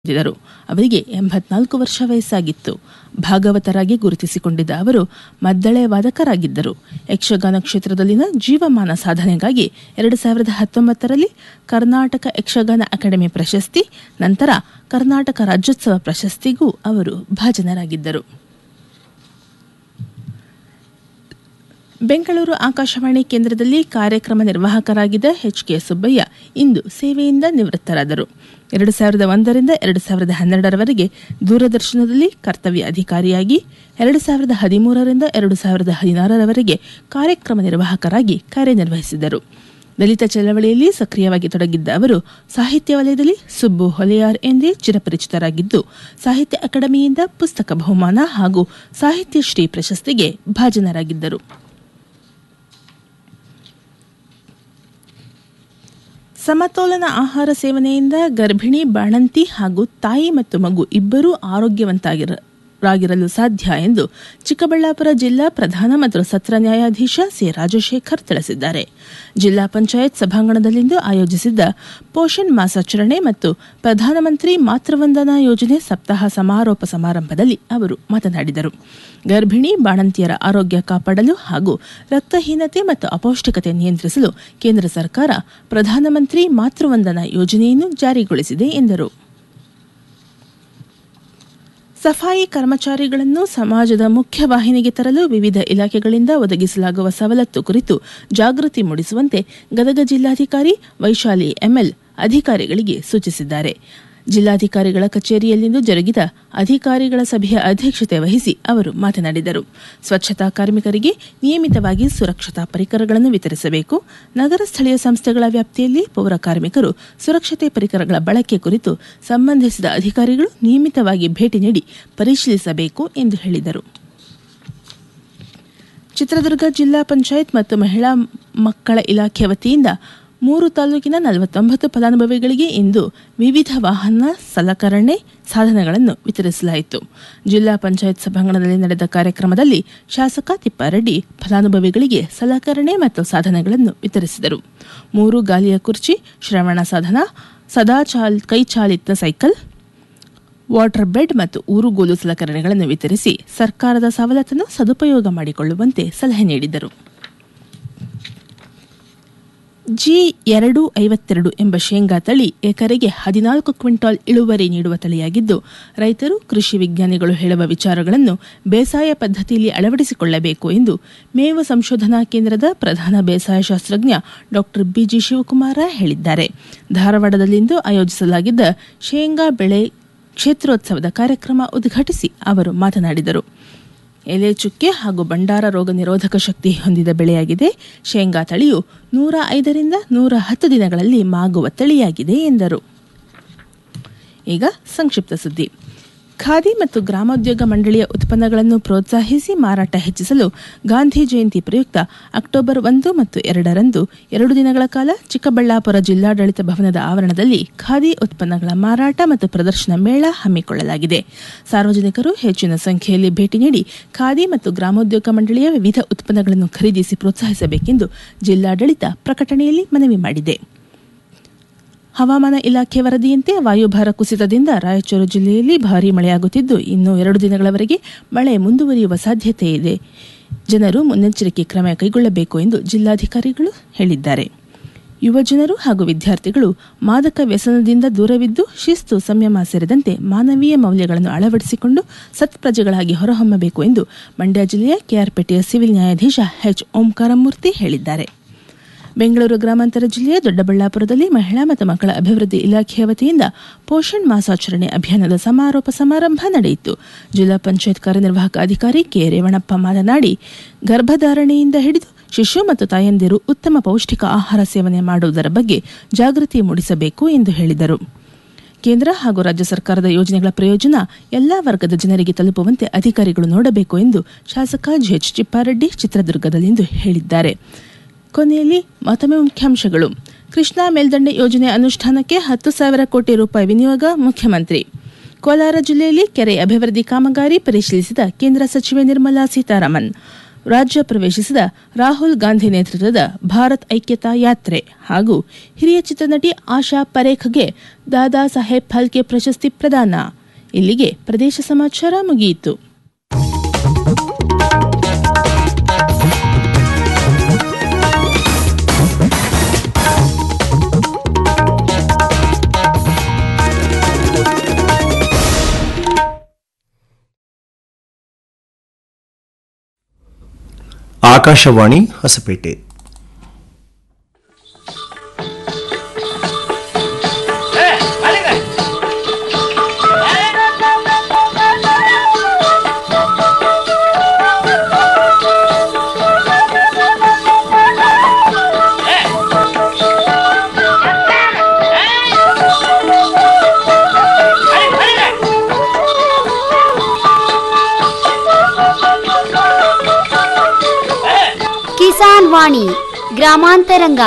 ಹೊಂದಿದರು ಅವರಿಗೆ ಎಂಬತ್ನಾಲ್ಕು ವರ್ಷ ವಯಸ್ಸಾಗಿತ್ತು ಭಾಗವತರಾಗಿ ಗುರುತಿಸಿಕೊಂಡಿದ್ದ ಅವರು ಮದ್ದಳೆ ವಾದಕರಾಗಿದ್ದರು ಯಕ್ಷಗಾನ ಕ್ಷೇತ್ರದಲ್ಲಿನ ಜೀವಮಾನ ಸಾಧನೆಗಾಗಿ ಎರಡು ಸಾವಿರದ ಹತ್ತೊಂಬತ್ತರಲ್ಲಿ ಕರ್ನಾಟಕ ಯಕ್ಷಗಾನ ಅಕಾಡೆಮಿ ಪ್ರಶಸ್ತಿ ನಂತರ ಕರ್ನಾಟಕ ರಾಜ್ಯೋತ್ಸವ ಪ್ರಶಸ್ತಿಗೂ ಅವರು ಭಾಜನರಾಗಿದ್ದರು ಬೆಂಗಳೂರು ಆಕಾಶವಾಣಿ ಕೇಂದ್ರದಲ್ಲಿ ಕಾರ್ಯಕ್ರಮ ನಿರ್ವಾಹಕರಾಗಿದ್ದ ಎಚ್ ಕೆ ಸುಬ್ಬಯ್ಯ ಇಂದು ಸೇವೆಯಿಂದ ನಿವೃತ್ತರಾದರು ಎರಡು ಸಾವಿರದ ಒಂದರಿಂದ ಎರಡು ಸಾವಿರದ ಹನ್ನೆರಡರವರೆಗೆ ದೂರದರ್ಶನದಲ್ಲಿ ಕರ್ತವ್ಯ ಅಧಿಕಾರಿಯಾಗಿ ಎರಡು ಸಾವಿರದ ಹದಿಮೂರರಿಂದ ಎರಡು ಸಾವಿರದ ಹದಿನಾರರವರೆಗೆ ಕಾರ್ಯಕ್ರಮ ನಿರ್ವಾಹಕರಾಗಿ ಕಾರ್ಯನಿರ್ವಹಿಸಿದರು ದಲಿತ ಚಳವಳಿಯಲ್ಲಿ ಸಕ್ರಿಯವಾಗಿ ತೊಡಗಿದ್ದ ಅವರು ಸಾಹಿತ್ಯ ವಲಯದಲ್ಲಿ ಸುಬ್ಬು ಹೊಲೆಯಾರ್ ಎಂದೇ ಚಿರಪರಿಚಿತರಾಗಿದ್ದು ಸಾಹಿತ್ಯ ಅಕಾಡೆಮಿಯಿಂದ ಪುಸ್ತಕ ಬಹುಮಾನ ಹಾಗೂ ಸಾಹಿತ್ಯ ಶ್ರೀ ಪ್ರಶಸ್ತಿಗೆ ಭಾಜನರಾಗಿದ್ದರು ಸಮತೋಲನ ಆಹಾರ ಸೇವನೆಯಿಂದ ಗರ್ಭಿಣಿ ಬಾಣಂತಿ ಹಾಗೂ ತಾಯಿ ಮತ್ತು ಮಗು ಇಬ್ಬರೂ ಆರೋಗ್ಯವಂತಾಗಿರ ರಾಗಿರಲು ಸಾಧ್ಯ ಎಂದು ಚಿಕ್ಕಬಳ್ಳಾಪುರ ಜಿಲ್ಲಾ ಪ್ರಧಾನ ಮತ್ತು ಸತ್ರ ನ್ಯಾಯಾಧೀಶ ಸಿ ರಾಜಶೇಖರ್ ತಿಳಿಸಿದ್ದಾರೆ ಜಿಲ್ಲಾ ಪಂಚಾಯತ್ ಸಭಾಂಗಣದಲ್ಲಿಂದು ಆಯೋಜಿಸಿದ್ದ ಪೋಷಣ್ ಮಾಸಾಚರಣೆ ಮತ್ತು ಪ್ರಧಾನಮಂತ್ರಿ ಮಾತೃವಂದನಾ ಯೋಜನೆ ಸಪ್ತಾಹ ಸಮಾರೋಪ ಸಮಾರಂಭದಲ್ಲಿ ಅವರು ಮಾತನಾಡಿದರು ಗರ್ಭಿಣಿ ಬಾಣಂತಿಯರ ಆರೋಗ್ಯ ಕಾಪಾಡಲು ಹಾಗೂ ರಕ್ತಹೀನತೆ ಮತ್ತು ಅಪೌಷ್ಟಿಕತೆ ನಿಯಂತ್ರಿಸಲು ಕೇಂದ್ರ ಸರ್ಕಾರ ಪ್ರಧಾನಮಂತ್ರಿ ಮಾತೃವಂದನಾ ಯೋಜನೆಯನ್ನು ಜಾರಿಗೊಳಿಸಿದೆ ಎಂದರು ಸಫಾಯಿ ಕರ್ಮಚಾರಿಗಳನ್ನು ಸಮಾಜದ ಮುಖ್ಯವಾಹಿನಿಗೆ ತರಲು ವಿವಿಧ ಇಲಾಖೆಗಳಿಂದ ಒದಗಿಸಲಾಗುವ ಸವಲತ್ತು ಕುರಿತು ಜಾಗೃತಿ ಮೂಡಿಸುವಂತೆ ಗದಗ ಜಿಲ್ಲಾಧಿಕಾರಿ ವೈಶಾಲಿ ಎಂಎಲ್ ಅಧಿಕಾರಿಗಳಿಗೆ ಸೂಚಿಸಿದ್ದಾರೆ ಜಿಲ್ಲಾಧಿಕಾರಿಗಳ ಕಚೇರಿಯಲ್ಲಿಂದು ಜರುಗಿದ ಅಧಿಕಾರಿಗಳ ಸಭೆಯ ಅಧ್ಯಕ್ಷತೆ ವಹಿಸಿ ಅವರು ಮಾತನಾಡಿದರು ಸ್ವಚ್ಛತಾ ಕಾರ್ಮಿಕರಿಗೆ ನಿಯಮಿತವಾಗಿ ಸುರಕ್ಷತಾ ಪರಿಕರಗಳನ್ನು ವಿತರಿಸಬೇಕು ನಗರ ಸ್ಥಳೀಯ ಸಂಸ್ಥೆಗಳ ವ್ಯಾಪ್ತಿಯಲ್ಲಿ ಪೌರ ಕಾರ್ಮಿಕರು ಸುರಕ್ಷತೆ ಪರಿಕರಗಳ ಬಳಕೆ ಕುರಿತು ಸಂಬಂಧಿಸಿದ ಅಧಿಕಾರಿಗಳು ನಿಯಮಿತವಾಗಿ ಭೇಟಿ ನೀಡಿ ಪರಿಶೀಲಿಸಬೇಕು ಎಂದು ಹೇಳಿದರು ಚಿತ್ರದುರ್ಗ ಜಿಲ್ಲಾ ಪಂಚಾಯತ್ ಮತ್ತು ಮಹಿಳಾ ಮಕ್ಕಳ ಇಲಾಖೆ ವತಿಯಿಂದ ಮೂರು ತಾಲೂಕಿನ ನಲವತ್ತೊಂಬತ್ತು ಫಲಾನುಭವಿಗಳಿಗೆ ಇಂದು ವಿವಿಧ ವಾಹನ ಸಲಕರಣೆ ಸಾಧನಗಳನ್ನು ವಿತರಿಸಲಾಯಿತು ಜಿಲ್ಲಾ ಪಂಚಾಯತ್ ಸಭಾಂಗಣದಲ್ಲಿ ನಡೆದ ಕಾರ್ಯಕ್ರಮದಲ್ಲಿ ಶಾಸಕ ತಿಪ್ಪಾರೆಡ್ಡಿ ಫಲಾನುಭವಿಗಳಿಗೆ ಸಲಕರಣೆ ಮತ್ತು ಸಾಧನಗಳನ್ನು ವಿತರಿಸಿದರು ಮೂರು ಗಾಲಿಯ ಕುರ್ಚಿ ಶ್ರವಣ ಸಾಧನ ಸದಾ ಚಾಲ್ ಕೈಚಾಲಿತ ಸೈಕಲ್ ವಾಟರ್ ಬೆಡ್ ಮತ್ತು ಊರುಗೋಲು ಸಲಕರಣೆಗಳನ್ನು ವಿತರಿಸಿ ಸರ್ಕಾರದ ಸವಲತ್ತನ್ನು ಸದುಪಯೋಗ ಮಾಡಿಕೊಳ್ಳುವಂತೆ ಸಲಹೆ ನೀಡಿದರು ಜಿ ಎರಡು ಐವತ್ತೆರಡು ಎಂಬ ಶೇಂಗಾ ತಳಿ ಎಕರೆಗೆ ಹದಿನಾಲ್ಕು ಕ್ವಿಂಟಾಲ್ ಇಳುವರಿ ನೀಡುವ ತಳಿಯಾಗಿದ್ದು ರೈತರು ಕೃಷಿ ವಿಜ್ಞಾನಿಗಳು ಹೇಳುವ ವಿಚಾರಗಳನ್ನು ಬೇಸಾಯ ಪದ್ಧತಿಯಲ್ಲಿ ಅಳವಡಿಸಿಕೊಳ್ಳಬೇಕು ಎಂದು ಮೇವು ಸಂಶೋಧನಾ ಕೇಂದ್ರದ ಪ್ರಧಾನ ಬೇಸಾಯ ಶಾಸ್ತ್ರಜ್ಞ ಡಾ ಬಿಜಿ ಶಿವಕುಮಾರ ಹೇಳಿದ್ದಾರೆ ಧಾರವಾಡದಲ್ಲಿಂದು ಆಯೋಜಿಸಲಾಗಿದ್ದ ಶೇಂಗಾ ಬೆಳೆ ಕ್ಷೇತ್ರೋತ್ಸವದ ಕಾರ್ಯಕ್ರಮ ಉದ್ಘಾಟಿಸಿ ಅವರು ಮಾತನಾಡಿದರು ಎಲೆ ಚುಕ್ಕೆ ಹಾಗೂ ಭಂಡಾರ ರೋಗ ನಿರೋಧಕ ಶಕ್ತಿ ಹೊಂದಿದ ಬೆಳೆಯಾಗಿದೆ ಶೇಂಗಾ ತಳಿಯು ನೂರ ಐದರಿಂದ ನೂರ ಹತ್ತು ದಿನಗಳಲ್ಲಿ ಮಾಗುವ ತಳಿಯಾಗಿದೆ ಎಂದರು ಈಗ ಸಂಕ್ಷಿಪ್ತ ಸುದ್ದಿ ಖಾದಿ ಮತ್ತು ಗ್ರಾಮೋದ್ಯೋಗ ಮಂಡಳಿಯ ಉತ್ಪನ್ನಗಳನ್ನು ಪ್ರೋತ್ಸಾಹಿಸಿ ಮಾರಾಟ ಹೆಚ್ಚಿಸಲು ಗಾಂಧಿ ಜಯಂತಿ ಪ್ರಯುಕ್ತ ಅಕ್ಟೋಬರ್ ಒಂದು ಮತ್ತು ಎರಡರಂದು ಎರಡು ದಿನಗಳ ಕಾಲ ಚಿಕ್ಕಬಳ್ಳಾಪುರ ಜಿಲ್ಲಾಡಳಿತ ಭವನದ ಆವರಣದಲ್ಲಿ ಖಾದಿ ಉತ್ಪನ್ನಗಳ ಮಾರಾಟ ಮತ್ತು ಪ್ರದರ್ಶನ ಮೇಳ ಹಮ್ಮಿಕೊಳ್ಳಲಾಗಿದೆ ಸಾರ್ವಜನಿಕರು ಹೆಚ್ಚಿನ ಸಂಖ್ಯೆಯಲ್ಲಿ ಭೇಟಿ ನೀಡಿ ಖಾದಿ ಮತ್ತು ಗ್ರಾಮೋದ್ಯೋಗ ಮಂಡಳಿಯ ವಿವಿಧ ಉತ್ಪನ್ನಗಳನ್ನು ಖರೀದಿಸಿ ಪ್ರೋತ್ಸಾಹಿಸಬೇಕೆಂದು ಜಿಲ್ಲಾಡಳಿತ ಪ್ರಕಟಣೆಯಲ್ಲಿ ಮನವಿ ಮಾಡಿದೆ ಹವಾಮಾನ ಇಲಾಖೆ ವರದಿಯಂತೆ ವಾಯುಭಾರ ಕುಸಿತದಿಂದ ರಾಯಚೂರು ಜಿಲ್ಲೆಯಲ್ಲಿ ಭಾರೀ ಮಳೆಯಾಗುತ್ತಿದ್ದು ಇನ್ನು ಎರಡು ದಿನಗಳವರೆಗೆ ಮಳೆ ಮುಂದುವರಿಯುವ ಸಾಧ್ಯತೆ ಇದೆ ಜನರು ಮುನ್ನೆಚ್ಚರಿಕೆ ಕ್ರಮ ಕೈಗೊಳ್ಳಬೇಕು ಎಂದು ಜಿಲ್ಲಾಧಿಕಾರಿಗಳು ಹೇಳಿದ್ದಾರೆ ಯುವ ಜನರು ಹಾಗೂ ವಿದ್ಯಾರ್ಥಿಗಳು ಮಾದಕ ವ್ಯಸನದಿಂದ ದೂರವಿದ್ದು ಶಿಸ್ತು ಸಂಯಮ ಸೇರಿದಂತೆ ಮಾನವೀಯ ಮೌಲ್ಯಗಳನ್ನು ಅಳವಡಿಸಿಕೊಂಡು ಸತ್ಪ್ರಜೆಗಳಾಗಿ ಹೊರಹೊಮ್ಮಬೇಕು ಎಂದು ಮಂಡ್ಯ ಜಿಲ್ಲೆಯ ಕೆಆರ್ಪೇಟೆಯ ಸಿವಿಲ್ ನ್ಯಾಯಾಧೀಶ ಎಚ್ ಓಂಕಾರಮೂರ್ತಿ ಹೇಳಿದ್ದಾರೆ ಬೆಂಗಳೂರು ಗ್ರಾಮಾಂತರ ಜಿಲ್ಲೆಯ ದೊಡ್ಡಬಳ್ಳಾಪುರದಲ್ಲಿ ಮಹಿಳಾ ಮತ್ತು ಮಕ್ಕಳ ಅಭಿವೃದ್ಧಿ ಇಲಾಖೆಯ ವತಿಯಿಂದ ಪೋಷಣ್ ಮಾಸಾಚರಣೆ ಅಭಿಯಾನದ ಸಮಾರೋಪ ಸಮಾರಂಭ ನಡೆಯಿತು ಜಿಲ್ಲಾ ಪಂಚಾಯತ್ ಕಾರ್ಯನಿರ್ವಾಹಕ ಅಧಿಕಾರಿ ಕೆ ರೇವಣಪ್ಪ ಮಾತನಾಡಿ ಗರ್ಭಧಾರಣೆಯಿಂದ ಹಿಡಿದು ಶಿಶು ಮತ್ತು ತಾಯಂದಿರು ಉತ್ತಮ ಪೌಷ್ಟಿಕ ಆಹಾರ ಸೇವನೆ ಮಾಡುವುದರ ಬಗ್ಗೆ ಜಾಗೃತಿ ಮೂಡಿಸಬೇಕು ಎಂದು ಹೇಳಿದರು ಕೇಂದ್ರ ಹಾಗೂ ರಾಜ್ಯ ಸರ್ಕಾರದ ಯೋಜನೆಗಳ ಪ್ರಯೋಜನ ಎಲ್ಲಾ ವರ್ಗದ ಜನರಿಗೆ ತಲುಪುವಂತೆ ಅಧಿಕಾರಿಗಳು ನೋಡಬೇಕು ಎಂದು ಶಾಸಕ ಜಿಎಚ್ ಚಿಪ್ಪಾರೆಡ್ಡಿ ಚಿತ್ರದುರ್ಗದಲ್ಲಿಂದು ಹೇಳಿದ್ದಾರೆ ಕೊನೆಯಲ್ಲಿ ಮತ್ತೊಮ್ಮೆ ಮುಖ್ಯಾಂಶಗಳು ಕೃಷ್ಣಾ ಮೇಲ್ದಂಡೆ ಯೋಜನೆ ಅನುಷ್ಠಾನಕ್ಕೆ ಹತ್ತು ಸಾವಿರ ಕೋಟಿ ರೂಪಾಯಿ ವಿನಿಯೋಗ ಮುಖ್ಯಮಂತ್ರಿ ಕೋಲಾರ ಜಿಲ್ಲೆಯಲ್ಲಿ ಕೆರೆ ಅಭಿವೃದ್ಧಿ ಕಾಮಗಾರಿ ಪರಿಶೀಲಿಸಿದ ಕೇಂದ್ರ ಸಚಿವೆ ನಿರ್ಮಲಾ ಸೀತಾರಾಮನ್ ರಾಜ್ಯ ಪ್ರವೇಶಿಸಿದ ರಾಹುಲ್ ಗಾಂಧಿ ನೇತೃತ್ವದ ಭಾರತ್ ಐಕ್ಯತಾ ಯಾತ್ರೆ ಹಾಗೂ ಹಿರಿಯ ಚಿತ್ರನಟಿ ಆಶಾ ಪರೇಖ್ಗೆ ದಾದಾ ಸಾಹೇಬ್ ಫಾಲ್ಕೆ ಪ್ರಶಸ್ತಿ ಪ್ರದಾನ ಇಲ್ಲಿಗೆ ಪ್ರದೇಶ ಸಮಾಚಾರ ಮುಗಿಯಿತು ಆಕಾಶವಾಣಿ ಹೊಸಪೇಟೆ ಕಿಸಾನ್ ವಾಣಿ ಗ್ರಾಮಾಂತರಂಗ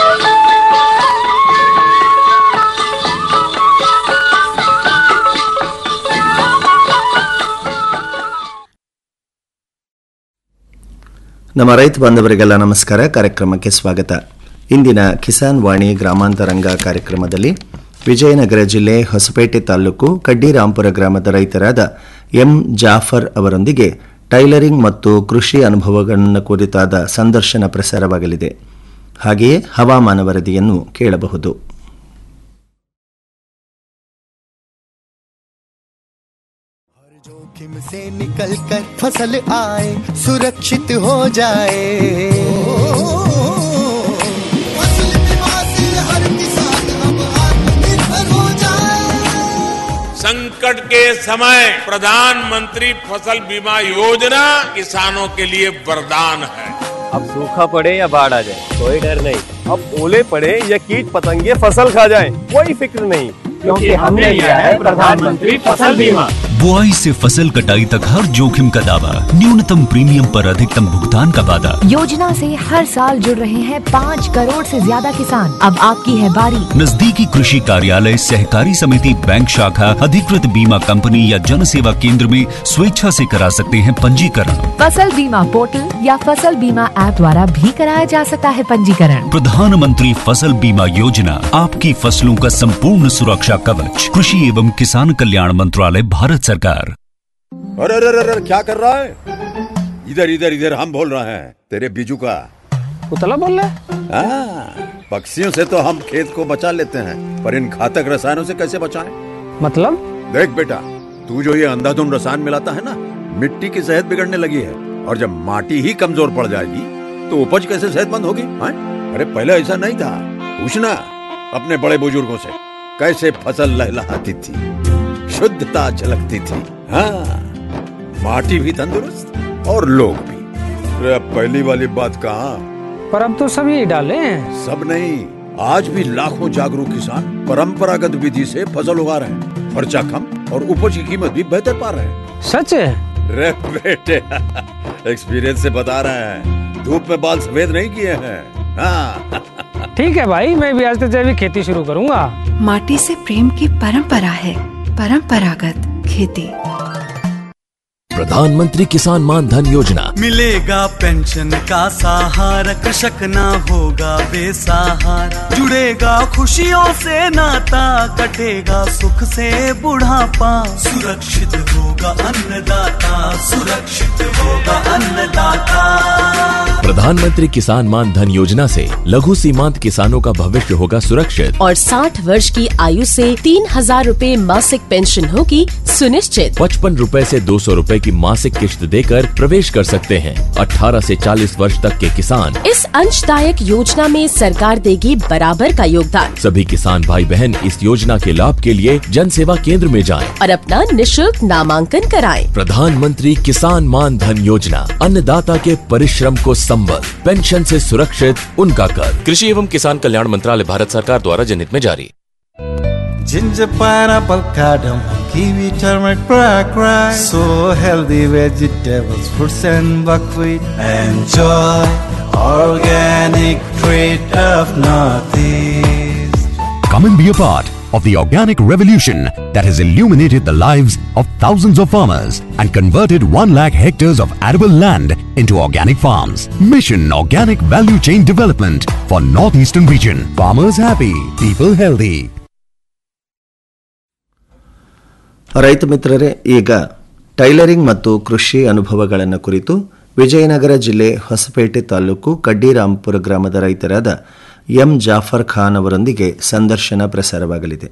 ನಮ್ಮ ರೈತ ಬಾಂಧವರಿಗೆಲ್ಲ ನಮಸ್ಕಾರ ಕಾರ್ಯಕ್ರಮಕ್ಕೆ ಸ್ವಾಗತ ಇಂದಿನ ಕಿಸಾನ್ ವಾಣಿ ಗ್ರಾಮಾಂತರಂಗ ಕಾರ್ಯಕ್ರಮದಲ್ಲಿ ವಿಜಯನಗರ ಜಿಲ್ಲೆ ಹೊಸಪೇಟೆ ತಾಲೂಕು ಕಡ್ಡಿರಾಂಪುರ ಗ್ರಾಮದ ರೈತರಾದ ಎಂ ಜಾಫರ್ ಅವರೊಂದಿಗೆ ಟೈಲರಿಂಗ್ ಮತ್ತು ಕೃಷಿ ಅನುಭವಗಳನ್ನು ಕುರಿತಾದ ಸಂದರ್ಶನ ಪ್ರಸಾರವಾಗಲಿದೆ ಹಾಗೆಯೇ ಹವಾಮಾನ ವರದಿಯನ್ನು ಕೇಳಬಹುದು जोखिम से निकल कर फसल आए सुरक्षित हो जाए फसल बीमा से हर किसान अब आत्मनिर्भर हो जाए संकट के समय प्रधानमंत्री फसल बीमा योजना किसानों के लिए वरदान है अब सूखा पड़े या बाढ़ आ जाए कोई डर नहीं अब ओले पड़े या कीट पतंगे फसल खा जाए कोई फिक्र नहीं क्योंकि हमने लिया है प्रधानमंत्री फसल बीमा बुआई से फसल कटाई तक हर जोखिम का दावा न्यूनतम प्रीमियम पर अधिकतम भुगतान का वादा योजना से हर साल जुड़ रहे हैं पाँच करोड़ से ज्यादा किसान अब आपकी है बारी नजदीकी कृषि कार्यालय सहकारी समिति बैंक शाखा अधिकृत बीमा कंपनी या जन सेवा केंद्र में स्वेच्छा से करा सकते हैं पंजीकरण फसल बीमा पोर्टल या फसल बीमा ऐप द्वारा भी कराया जा सकता है पंजीकरण प्रधानमंत्री फसल बीमा योजना आपकी फसलों का संपूर्ण सुरक्षा कवच कृषि एवं किसान कल्याण मंत्रालय भारत सरकार अरे अरे अरे अरे, क्या कर रहा है इधर इधर इधर हम बोल रहे हैं तेरे बीजू का उतला बोल रहा हाँ, पक्षियों से तो हम खेत को बचा लेते हैं पर इन घातक रसायनों से कैसे बचाएं? मतलब देख बेटा तू जो ये अंधाधुंध रसायन मिलाता है ना मिट्टी की सेहत बिगड़ने लगी है और जब माटी ही कमजोर पड़ जाएगी तो उपज कैसे सेहतमंद होगी हाँ? अरे पहले ऐसा नहीं था पूछना अपने बड़े बुजुर्गों से कैसे फसल लहलहाती थी शुद्धता झलकती थी हाँ माटी भी तंदुरुस्त और लोग भी अरे अब पहली वाली बात कहाँ पर अब तो सभी डाले हैं सब नहीं आज भी लाखों जागरूक किसान परंपरागत विधि से फसल उगा रहे हैं खर्चा कम और उपज की कीमत भी बेहतर पा रहे हैं सच है रे बेटे एक्सपीरियंस से बता रहे हैं धूप में बाल सफेद नहीं किए हैं हाँ ठीक है भाई मैं भी आज से जैविक खेती शुरू करूंगा माटी से प्रेम की परंपरा है परंपरागत खेती प्रधानमंत्री किसान मान धन योजना मिलेगा पेंशन का सहारा कृषक ना होगा बेसहारा जुड़ेगा खुशियों से नाता कटेगा सुख से बुढ़ापा सुरक्षित होगा अन्नदाता सुरक्षित होगा अन्नदाता प्रधानमंत्री किसान मान धन योजना से लघु सीमांत किसानों का भविष्य होगा सुरक्षित और 60 वर्ष की आयु से तीन हजार रूपए मासिक पेंशन होगी सुनिश्चित पचपन रूपए ऐसी दो सौ रूपए की मासिक किश्त देकर प्रवेश कर सकते हैं 18 से 40 वर्ष तक के किसान इस अंशदायक योजना में सरकार देगी बराबर का योगदान सभी किसान भाई बहन इस योजना के लाभ के लिए जन सेवा केंद्र में जाएं। और अपना निशुल्क नामांकन कराएं। प्रधानमंत्री किसान मान धन योजना अन्नदाता के परिश्रम को संबल पेंशन से सुरक्षित उनका कर कृषि एवं किसान कल्याण मंत्रालय भारत सरकार द्वारा जनहित में जारी Ginger, pineapple, cardamom, kiwi, turmeric, black rice. So healthy vegetables, fruits and buckwheat. Enjoy organic treat of Northeast. Come and be a part. of the organic revolution that has illuminated the lives of thousands of farmers and converted 1 lakh hectares of arable land into organic farms. Mission Organic Value Chain Development for Northeastern Region. Farmers happy, people healthy. ರೈತ ಮಿತ್ರರೇ ಈಗ tailoring ಮತ್ತು ಕೃಷಿ ಅನುಭವಗಳನ್ನು ಕುರಿತು ವಿಜಯನಗರ ಜಿಲ್ಲೆ ಹೊಸಪೇಟೆ ತಾಲೂಕು ಕಡ್ಡಿರಾಂಪುರ ಗ್ರಾಮದ ರೈತರಾದ M Jafar Khan ಅವರೊಂದಿಗೆ ಸಂದರ್ಶನ ಪ್ರಸಾರವಾಗಲಿದೆ